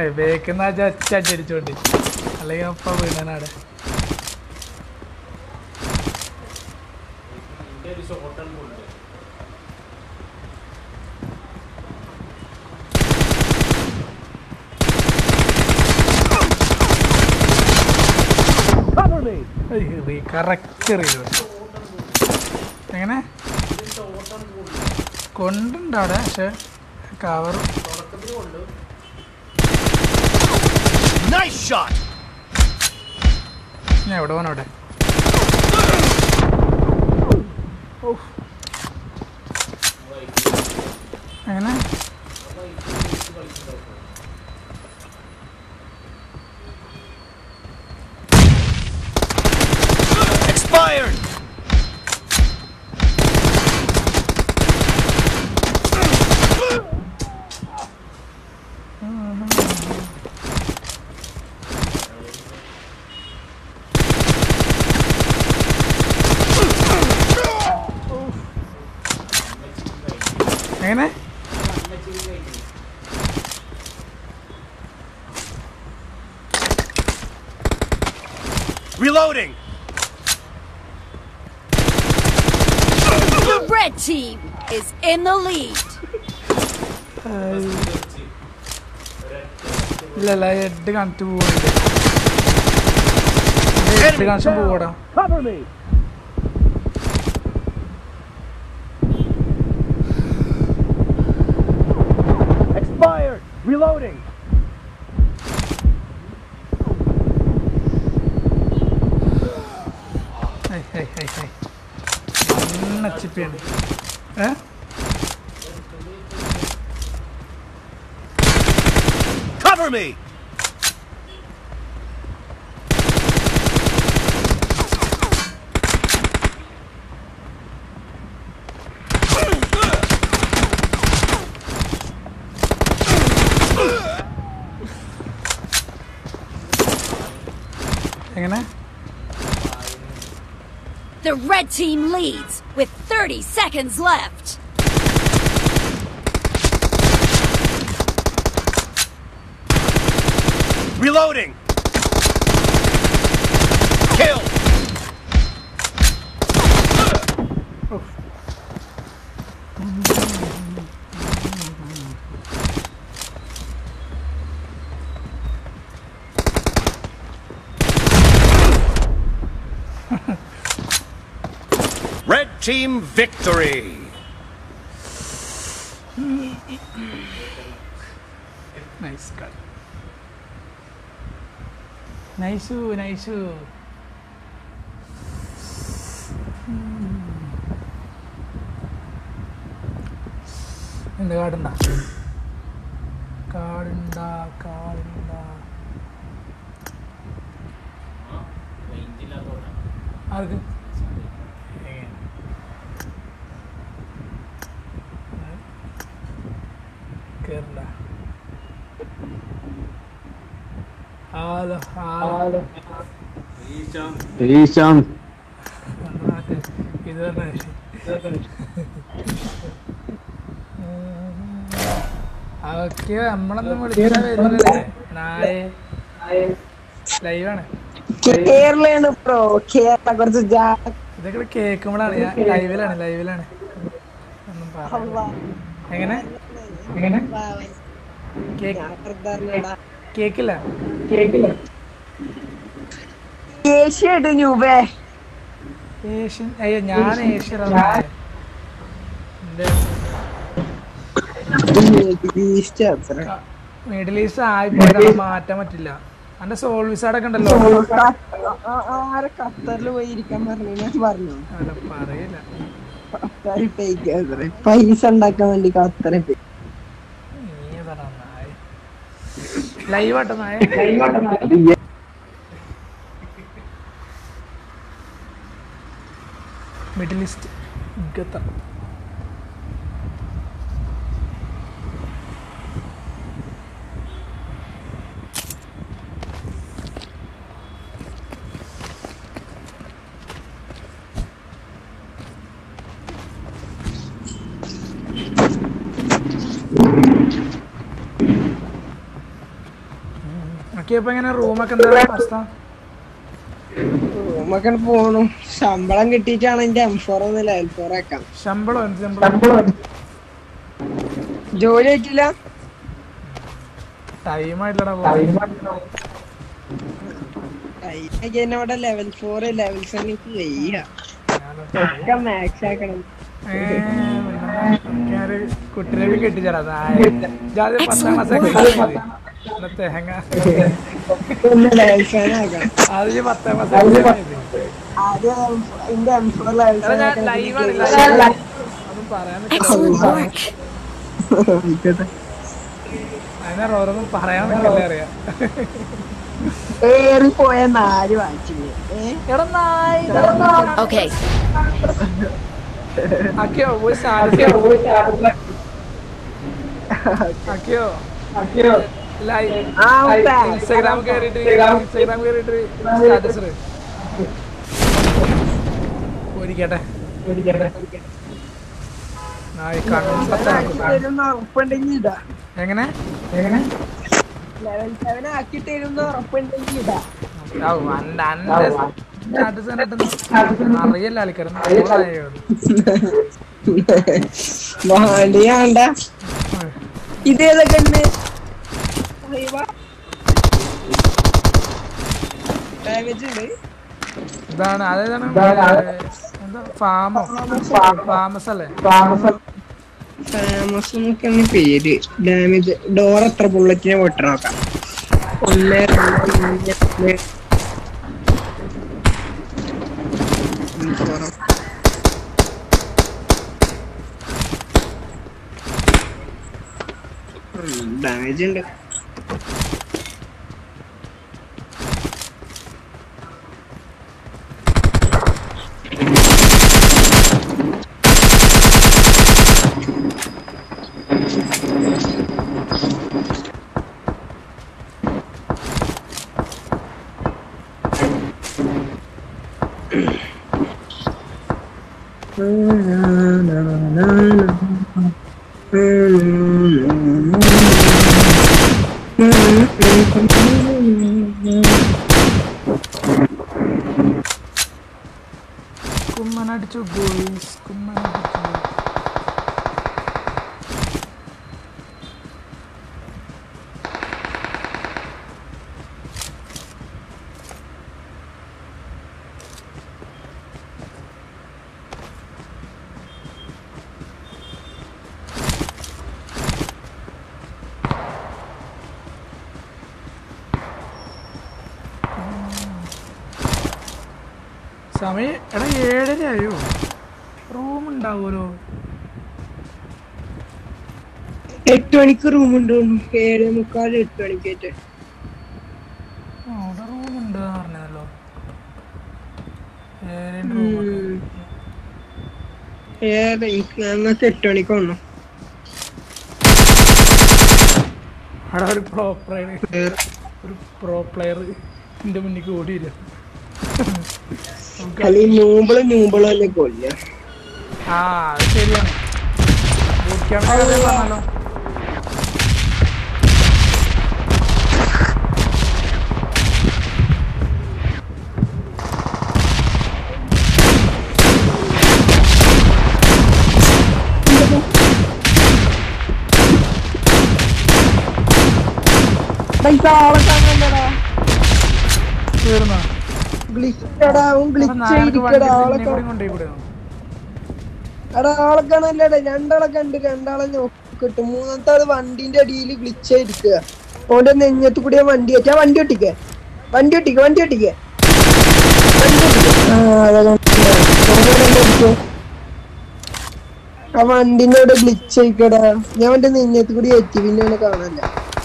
ബേക്കുന്ന അടിച്ചോണ്ട് അല്ലെങ്കിൽ അപ്പ വീണനാടെ ഇതിന്റെ ഒരു ഷോട്ടാണ് കൊണ്ട് Cover me! കറക്റ്റ് റീല് എങ്ങനെ കൊണ്ടുണ്ട് അവിടെ പക്ഷെ കവർ തുടക്കത്തിൽ കൊണ്ട് Nice shot! ഞാൻ എവിടെ പോകണം അവിടെ ഓഫ്. എങ്ങനെ Expired! എങ്ങനെ Reloading! The red team is in the lead. ഇല്ല ഇല്ല ഹെഡ് കണക്ട് പോവുന്നുണ്ട് ഹെഡ് കണക്ഷൻ പോവാടാ Cover me! Expired! Reloading! High high high high നച്ചിപ്പിയാണ് ഏ Cover me! എങ്ങനെ The red team leads with 30 seconds left. Reloading! Kill! Red team victory! Nice കളി നൈസു നൈസു എന്ത് കാടുണ്ട കാടുണ്ട കാടുണ്ട റേഞ്ചില്ലാത്തോണ്ടാണ് ആർക്ക് കേരള ഹലോ ഹലോ ഈശാം ഇത് പറഞ്ഞ അവക്ക് നമ്മളൊന്നും വിളിച്ചാ വരുന്നില്ലേ നാളെ ലൈവാണ് കേരളയാണ് ബ്രോ കേരള കുറച്ച് ജാ- ഇതൊക്കെ കേൾക്കുമ്പോഴാണ് ഞാൻ ലൈവിലാണ് ലൈവിലാണ് ഒന്നും പറ എങ്ങനെ എങ്ങനെ കേക്ക് ഞാൻ വെറുതെ അറിഞ്ഞതാ. കേക്കില്ല ഏഷ്യ ന്യൂബേ ഏഷ്യൻ അയ്യോ ഞാൻ ഏഷ്യൻ മിഡിൽ ഈസ്റ്റ് ആയിപ്പോയി മാറ്റാൻ പറ്റില്ല എന്റെ സോൾ വിസാടൊക്കെ ഉണ്ടല്ലോ ആരെ ഖത്തറിൽ പോയി ഇരിക്കാൻ പറഞ്ഞു ഞാൻ പറഞ്ഞു അല്ല പറയില്ല ഖത്തറിൽ പോയിക്കാത്രേ. പൈസ ഉണ്ടാക്കാൻ വേണ്ടി ഖത്തറിൽ പോയി നീ ഏതാടാ നായ ലൈവ് ആട്ടോ നായ മിഡിൽ ഈസ്റ്റ് ഖത്തർ ഓക്കെ ഇപ്പൊ എങ്ങനെ റൂമൊക്കെ എന്താ അവസ്ഥ റൂമൊക്കെ പോണു ശമ്പളം കിട്ടിയിട്ടാണ് എന്റെ എം ഫോർ ഒന്ന് ലെവൽ ഫോർ ആക്കാം ശമ്പളം എന്ത് ശമ്പളം ജോലി ആയിട്ടില്ല ടൈം ആയിട്ടില്ലടാ അതിനൊക്കെ എന്നെ ഇവിടെ ലെവൽ ഫോർ ലെവൽ സെവനിക്ക് വയ്യ ഒക്കെ മാക്സ് ആക്കണം കുട്ടിനെ കെട്ടിച്ചേരാ ജാതി പത്താം ക്ലാസ് തേങ്ങ ഒന്ന് ലെവൽ സെവൻ ആക്കണം അത് ഈ പത്താം ക്ലാസ് ആദ്യം എന്റെ എം ഫോർ ലെവൽ സെവൻ ഞാൻ ആക്കണം ലൈവാണ് ഒന്നും പറയാൻ Excellent work. ആയിക്കോട്ടെ അതിനെ ഓരോന്നും പറയാൻ നിൽക്കല്ലേ അറിയാം ഏറിപ്പോയ നാല് വാങ്ങിച്ചില്ലേ ഏ Okay. അക്കിയോ പോയി സ്റ്റാറ്റസ് അക്കിയോ ലൈവ് ആ ഉപ്പ. ഇൻസ്റ്റാഗ്രാം കയറിയിട്ട് ഇൻസ്റ്റാഗ്രാം കയറിയിട്ട് സ്റ്റാറ്റസ് ഒരിക്കട്ടെ ആ, ഈ കണ്ണത്തം. തരുന്ന ഉറപ്പുണ്ടെങ്കിൽ ഇടാ എങ്ങനെ എങ്ങനെ ലെവൽ സെവൻ ആക്കി തരുന്ന ഉറപ്പുണ്ടെങ്കിൽ ഇടാ ഔ, അന്റെ അന്റെ സ്റ്റാറ്റസ് കണ്ടിട്ട് അറിയല്ല ആൾക്കാരും വാണ്ടിയാണ്ട ഇതേതൊക്കെ ഉണ്ട് ഡാമേജ് ഉണ്ട് ഇതാണ് അതേതാണ് എന്താ ഫാമോ ഫാമസ് അല്ലേ ഫേമസ് എന്നൊക്കെയാണ് പേര് ഡാമേജ് ഡോർ എത്ര ബുള്ളറ്റിനെ പൊട്ടി നോക്കാം ഒന്ന് രണ്ട് മൂന്ന് നാല് അഞ്ച്, ആറ്. ഡാമേജ് ഉണ്ട് കുമ്മനടിച്ചു ഗോയ്സ് കുമ്മനടിച്ചു സമയം എടാ ഏഴര ആയോ റൂം ഉണ്ടാവുമല്ലോ എട്ട് മണിക്ക് റൂം ഉണ്ട് ഏഴ് മുക്കാൽ എട്ട് മണിക്കേറ്റ് ആ, അവിടെ റൂം ഉണ്ട് പറഞ്ഞല്ലോ ഏഴരൻ്റെ റൂം ഏത് എനിക്ക് അങ്ങനത്തെ എട്ട് മണിക്ക് വന്നു അവിടെ ഒരു പ്രോ പ്ലെയർ ഒരു പ്രോ പ്ലെയർ എൻ്റെ മുന്നിലേക്ക് ഓടി വരും കളി നൂമ്പിള് നൂമ്പിള് അല്ലേ കൊല്ല ആ അത് ശരിയാണ് ബൂട്ട് ക്യാമ്പ് പറഞ്ഞല്ലോ തീർന്നോ ഗ്ലിച്ചടാ അവൻ അപ്പൊ ഗ്ലിച്ച് നാളേക്ക് വണ്ടി ചെയ്തിക്കടാ പിന്നെ ആളൊക്കെ കൂടി കൊണ്ടുപോയി വിടുന്നു എടാ ആളെ കാണാനില്ലടാ രണ്ടാളെ കണ്ട് രണ്ടാളെ നോക്കിട്ട് മൂന്നാമത്തെ ആള് വണ്ടിന്റെ അടിയിൽ ഗ്ലിച്ച് ആയിരിക്കുക ഓന്റെ നെഞ്ഞത്ത് കൂടി വണ്ടി വെച്ചാ വണ്ടി ഒട്ടിക്ക വണ്ടി ഒട്ടിക്ക വണ്ടി ഒട്ടിക്ക വണ്ടി ഒട്ടിക്ക. ആ, അതാ കണ്ടോ. ഓന്റെ വണ്ടി ഒട്ടിക്കോ. ആ വണ്ടിന്റെ അവിടെ ഗ്ലിച്ച് ആയിക്കടാ ഞാൻ അവന്റെ നെഞ്ഞത്ത് കൂടി എത്തി പിന്നെ അവനെ കാണാനില്ല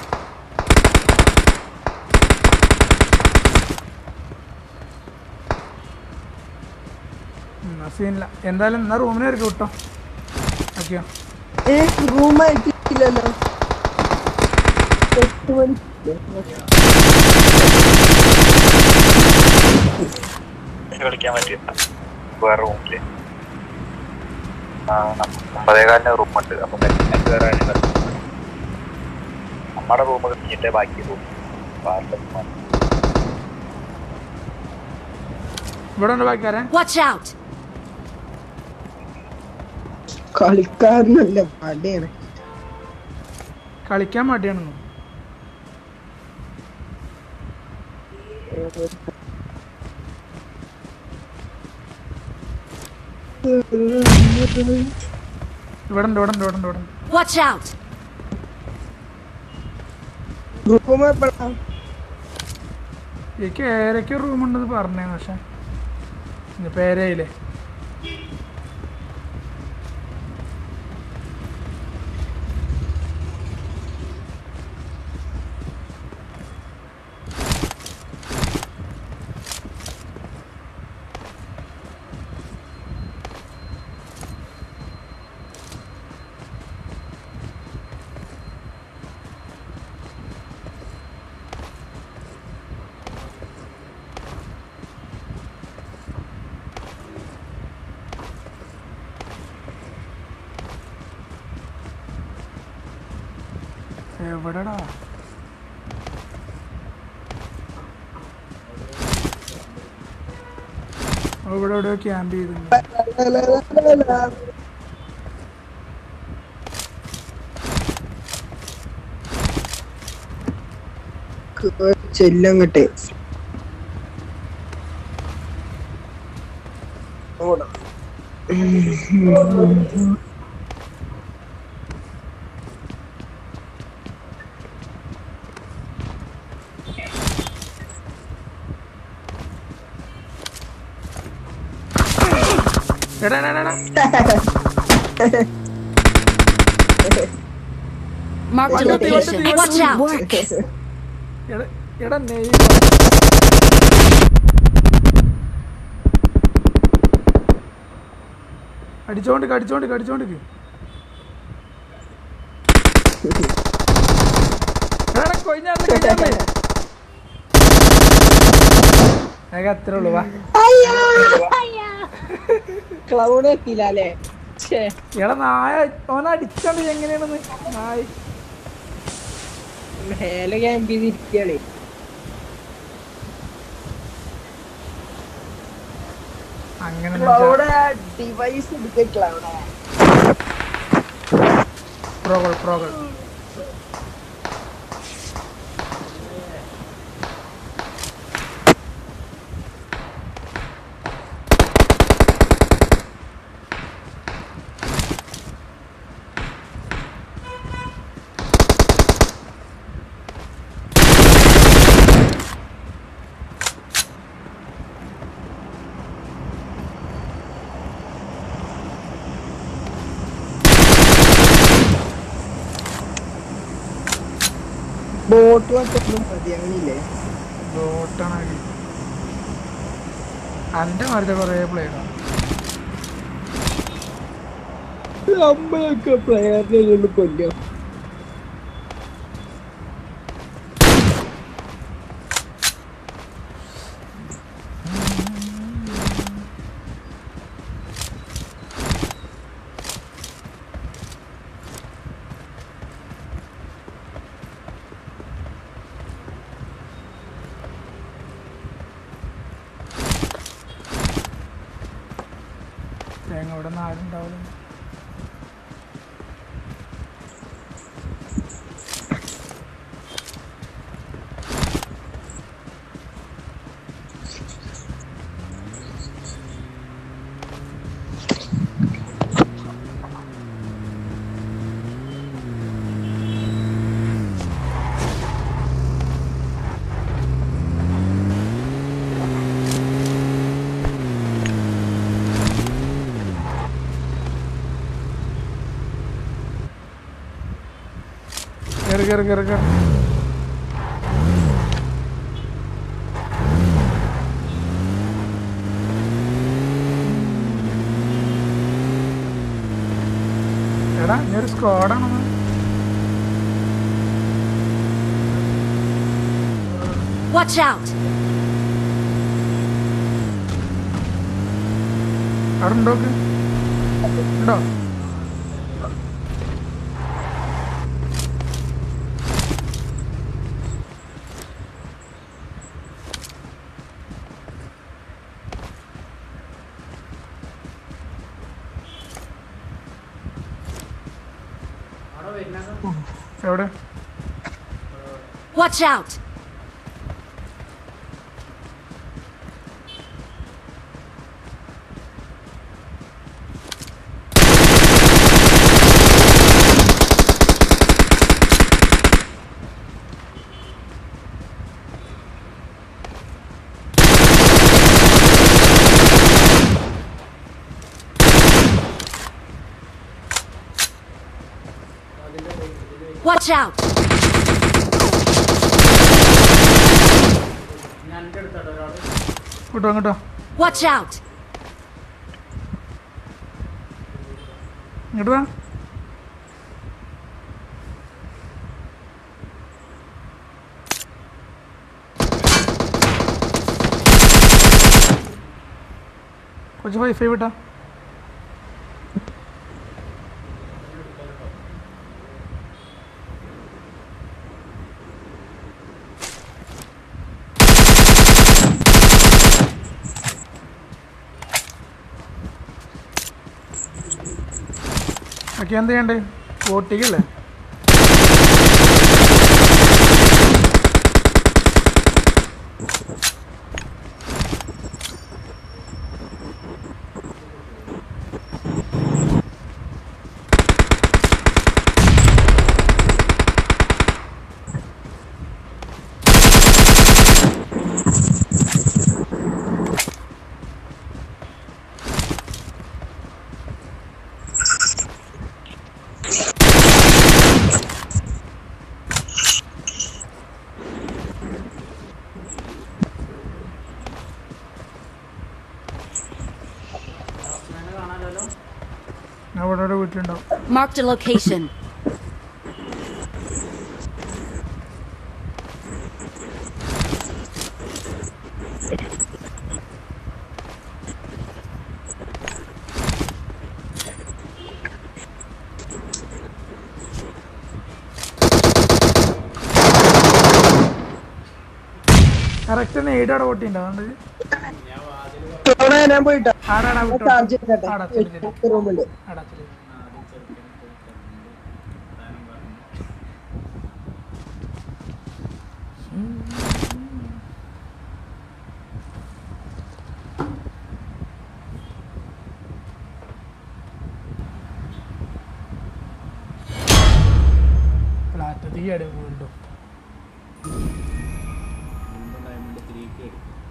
സീനില്ല എന്തായാലും എന്നാ റൂമിന് വരും കേട്ടോ ഓക്കെയോ ഏ റൂം ആയിട്ടില്ലല്ലോ എട്ട് മണി കളിക്കാൻ പറ്റില്ല വേറെ റൂമില് ഒമ്പതേകാലിന് റൂമുണ്ട് അപ്പൊ വേറെ ആരും കളിക്കും. നമ്മുടെ റൂം കഴിഞ്ഞിട്ടേ ബാക്കി റൂം ഇവിടെ ഉണ്ട് ബാക്കിക്കാരൻ Watch out! കളിക്കാരനല്ല പടയാണ് കളിക്കാൻ മടിയാണെന്ന് ഇവിടെ ഉണ്ട് ഇവിടെ ഉണ്ട് ഇവിടെ ഉണ്ട് ഇവിടെ ഉണ്ട് Watch out! റൂം എപ്പോഴാ എനിക്ക് ഏരയ്ക്ക് റൂം ഉണ്ടെന്ന് പറഞ്ഞേന്ന് പക്ഷെ ഇനി പേരയില്ലേ എവിടെടാ ഇവിടെ എവിടെയോ ക്യാമ്പ് ചെയ്തിട്ടുണ്ട് ചെല്ലങ്ങട്ടെ എടാ എടാ, എടാ, എടാ. Marked a Watch out, watch out, location. watch Watch out! എടാ എടാ നെയ് അടിച്ചോണ്ട് കടിച്ചോണ്ട് കടിച്ചോണ്ട് കൊയിഞ്ഞാന്ന് കൊയിഞ്ഞാന്ന് അതൊക്കെ അത്രേ ഉള്ളൂ വാ ക്ലൗഡ് എത്തില്ല അല്ലേ ഛേ എടാ നായ ഓന അടിച്ചോണ്ട് എങ്ങനെയാണെന്ന് നായ മേലെ ക്യാമ്പ് ചെയ്തിരിക്കണേ അങ്ങനെ ക്ലൗഡ് ഡിവൈസ് എടുക്ക ക്ലൗഡ് പ്രോകൾ പ്രോകൾ ബോട്ട് വട്ടൊന്നും മതിയാണില്ലേ ബോട്ടാണ് അന്റെ മരുത കുറേ പ്ലെയറാണ് നമ്മളൊക്കെ പ്ലെയറിനെ കൊല്ലോ തേങ്ങ ഇവിടെ നാലുണ്ടാവില്ല കയറി കയറി കയറി കയറി എടാ നീ ഒരു സ്ക്വാഡാണെന്ന് Watch out! അവിടെ ഉണ്ടോക്ക് ഉണ്ടോ എവിടെ Watch out! Watch out! കേട്ടോ അങ്ങോട്ടോ Watch out! ഇങ്ങോട്ട് വാ കുറച്ച് വൈഫൈ വിട്ടാ ഒക്കെ എന്ത് ചെയ്യണ്ടേ വോട്ടിക്കല്ലേ ഞാൻ ഇവിടെ ഒരു വീട്ടിലുണ്ടാവും Marked a location. കറക്റ്റ് നേടാടെ വോട്ടിണ്ടോ അതുകൊണ്ട് അവിടെ ഞാൻ പോയിട്ടാ ആടാടാ വിട്ടോ ചാർജ് ചെയ്തട്ടെ ആടാ ശരി ശരി റൂമില് ആടാ ശരി ഫ്ലാറ്റ് തീയടെ വീണ്ടും ഡയമണ്ട് ത്രീക്ക്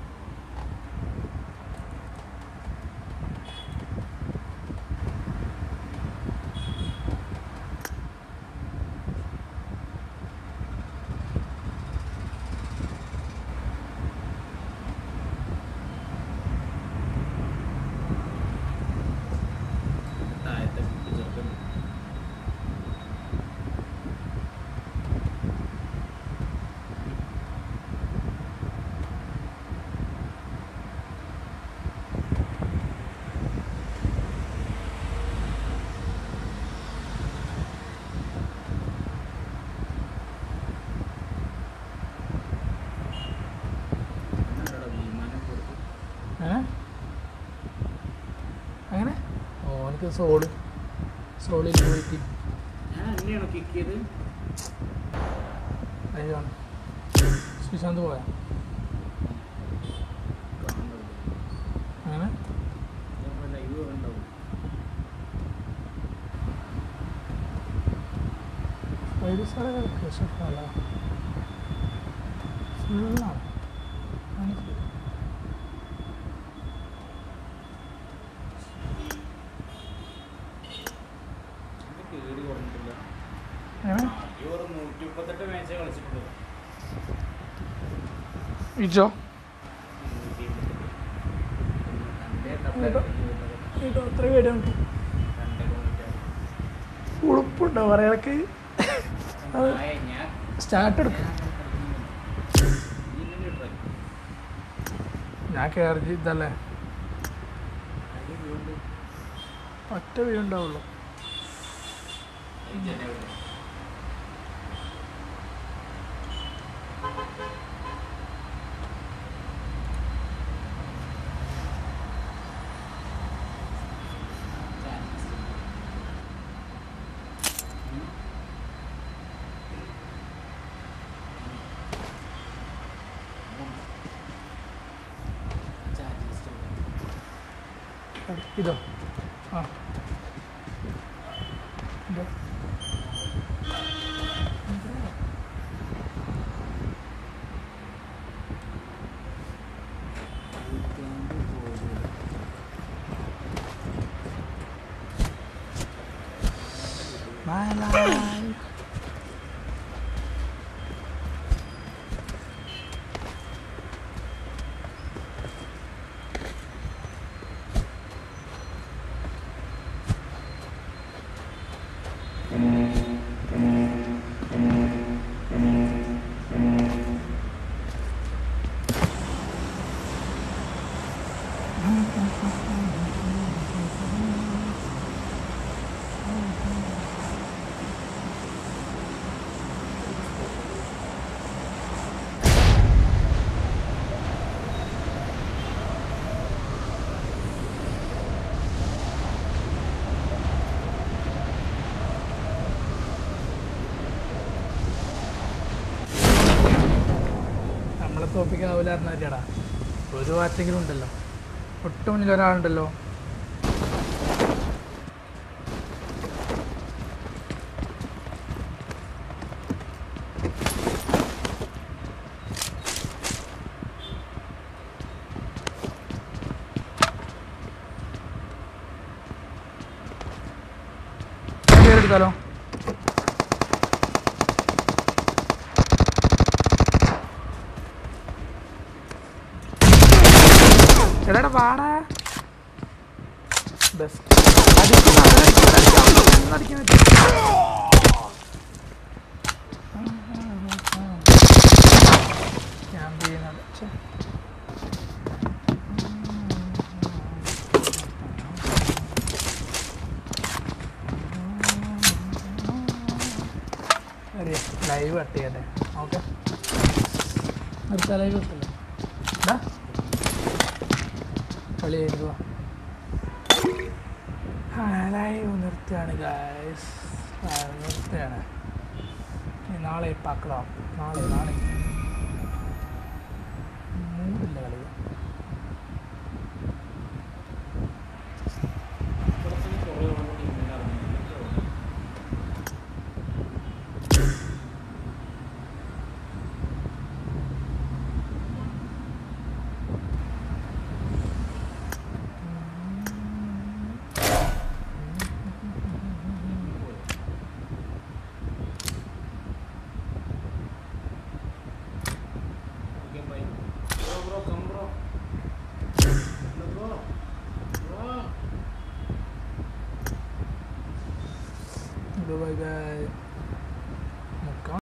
താഴത്തെ ചെറുപ്പം എന്നാടാ വിമാനം കൊടുത്തു ഏ അങ്ങനെ ഓനക്ക് സോള് സോളിൽ പോയിട്ട് ഞാൻ എന്നെയാണോ കിക്ക് ചെയ്ത് അയ്യാണ് സുശാന്ത് പോയാ അങ്ങനെ ലൈവ് ഉണ്ടാവും വൈദ്യസാല കൃഷിക്കാല ഫുള്ളാണ് എൻ്റെ കേടി കുറഞ്ഞിട്ടില്ല അങ്ങനെ ഈ ഒരു നൂറ്റി മുപ്പത്തെട്ട് മാച്ചേ കളിച്ചിട്ടുള്ളൂ ഇജോ നൂറ്റി മുപ്പത്തെട്ട് ഇതോ അത്ര പേടി നമുക്ക് ഉളുപ്പുണ്ടോ പറയാനൊക്കെ ഞാൻ സ്റ്റാർട്ട് എടുക്കും ഇതിൻ്റെ ട്രൈ ഞാൻ കയറി ഇതല്ലേ ഒറ്റ വ്യൂ ഉണ്ടാവുള്ളൂ ഇതോ ആ ഇതോ My life. നമ്മളെ തോപ്പിക്കാവില്ല അറിഞ്ഞാടാ ഒരു വാറ്റെങ്കിലും ഉണ്ടല്ലോ ഒട്ടും മുന്നിൽ ഒരാളുണ്ടല്ലോ എടുത്താലോ എടാ പാടാ ബെസ്റ്റ് ക്യാമ്പ് ചെയ്യുന്നത് ഛെ. അറിയാം ലൈവ് കട്ട് ചെയ്യട്ടെ ഓക്കെ നിർത്താൻ ലൈവ് കിട്ടില്ല എന്താ കളി കഴിഞ്ഞു ലൈവ് നിർത്തുകയാണ് ഗായ്സ് നിർത്തുകയാണ് ഇനി നാളെ പാക്കണം നാളെ നാളെ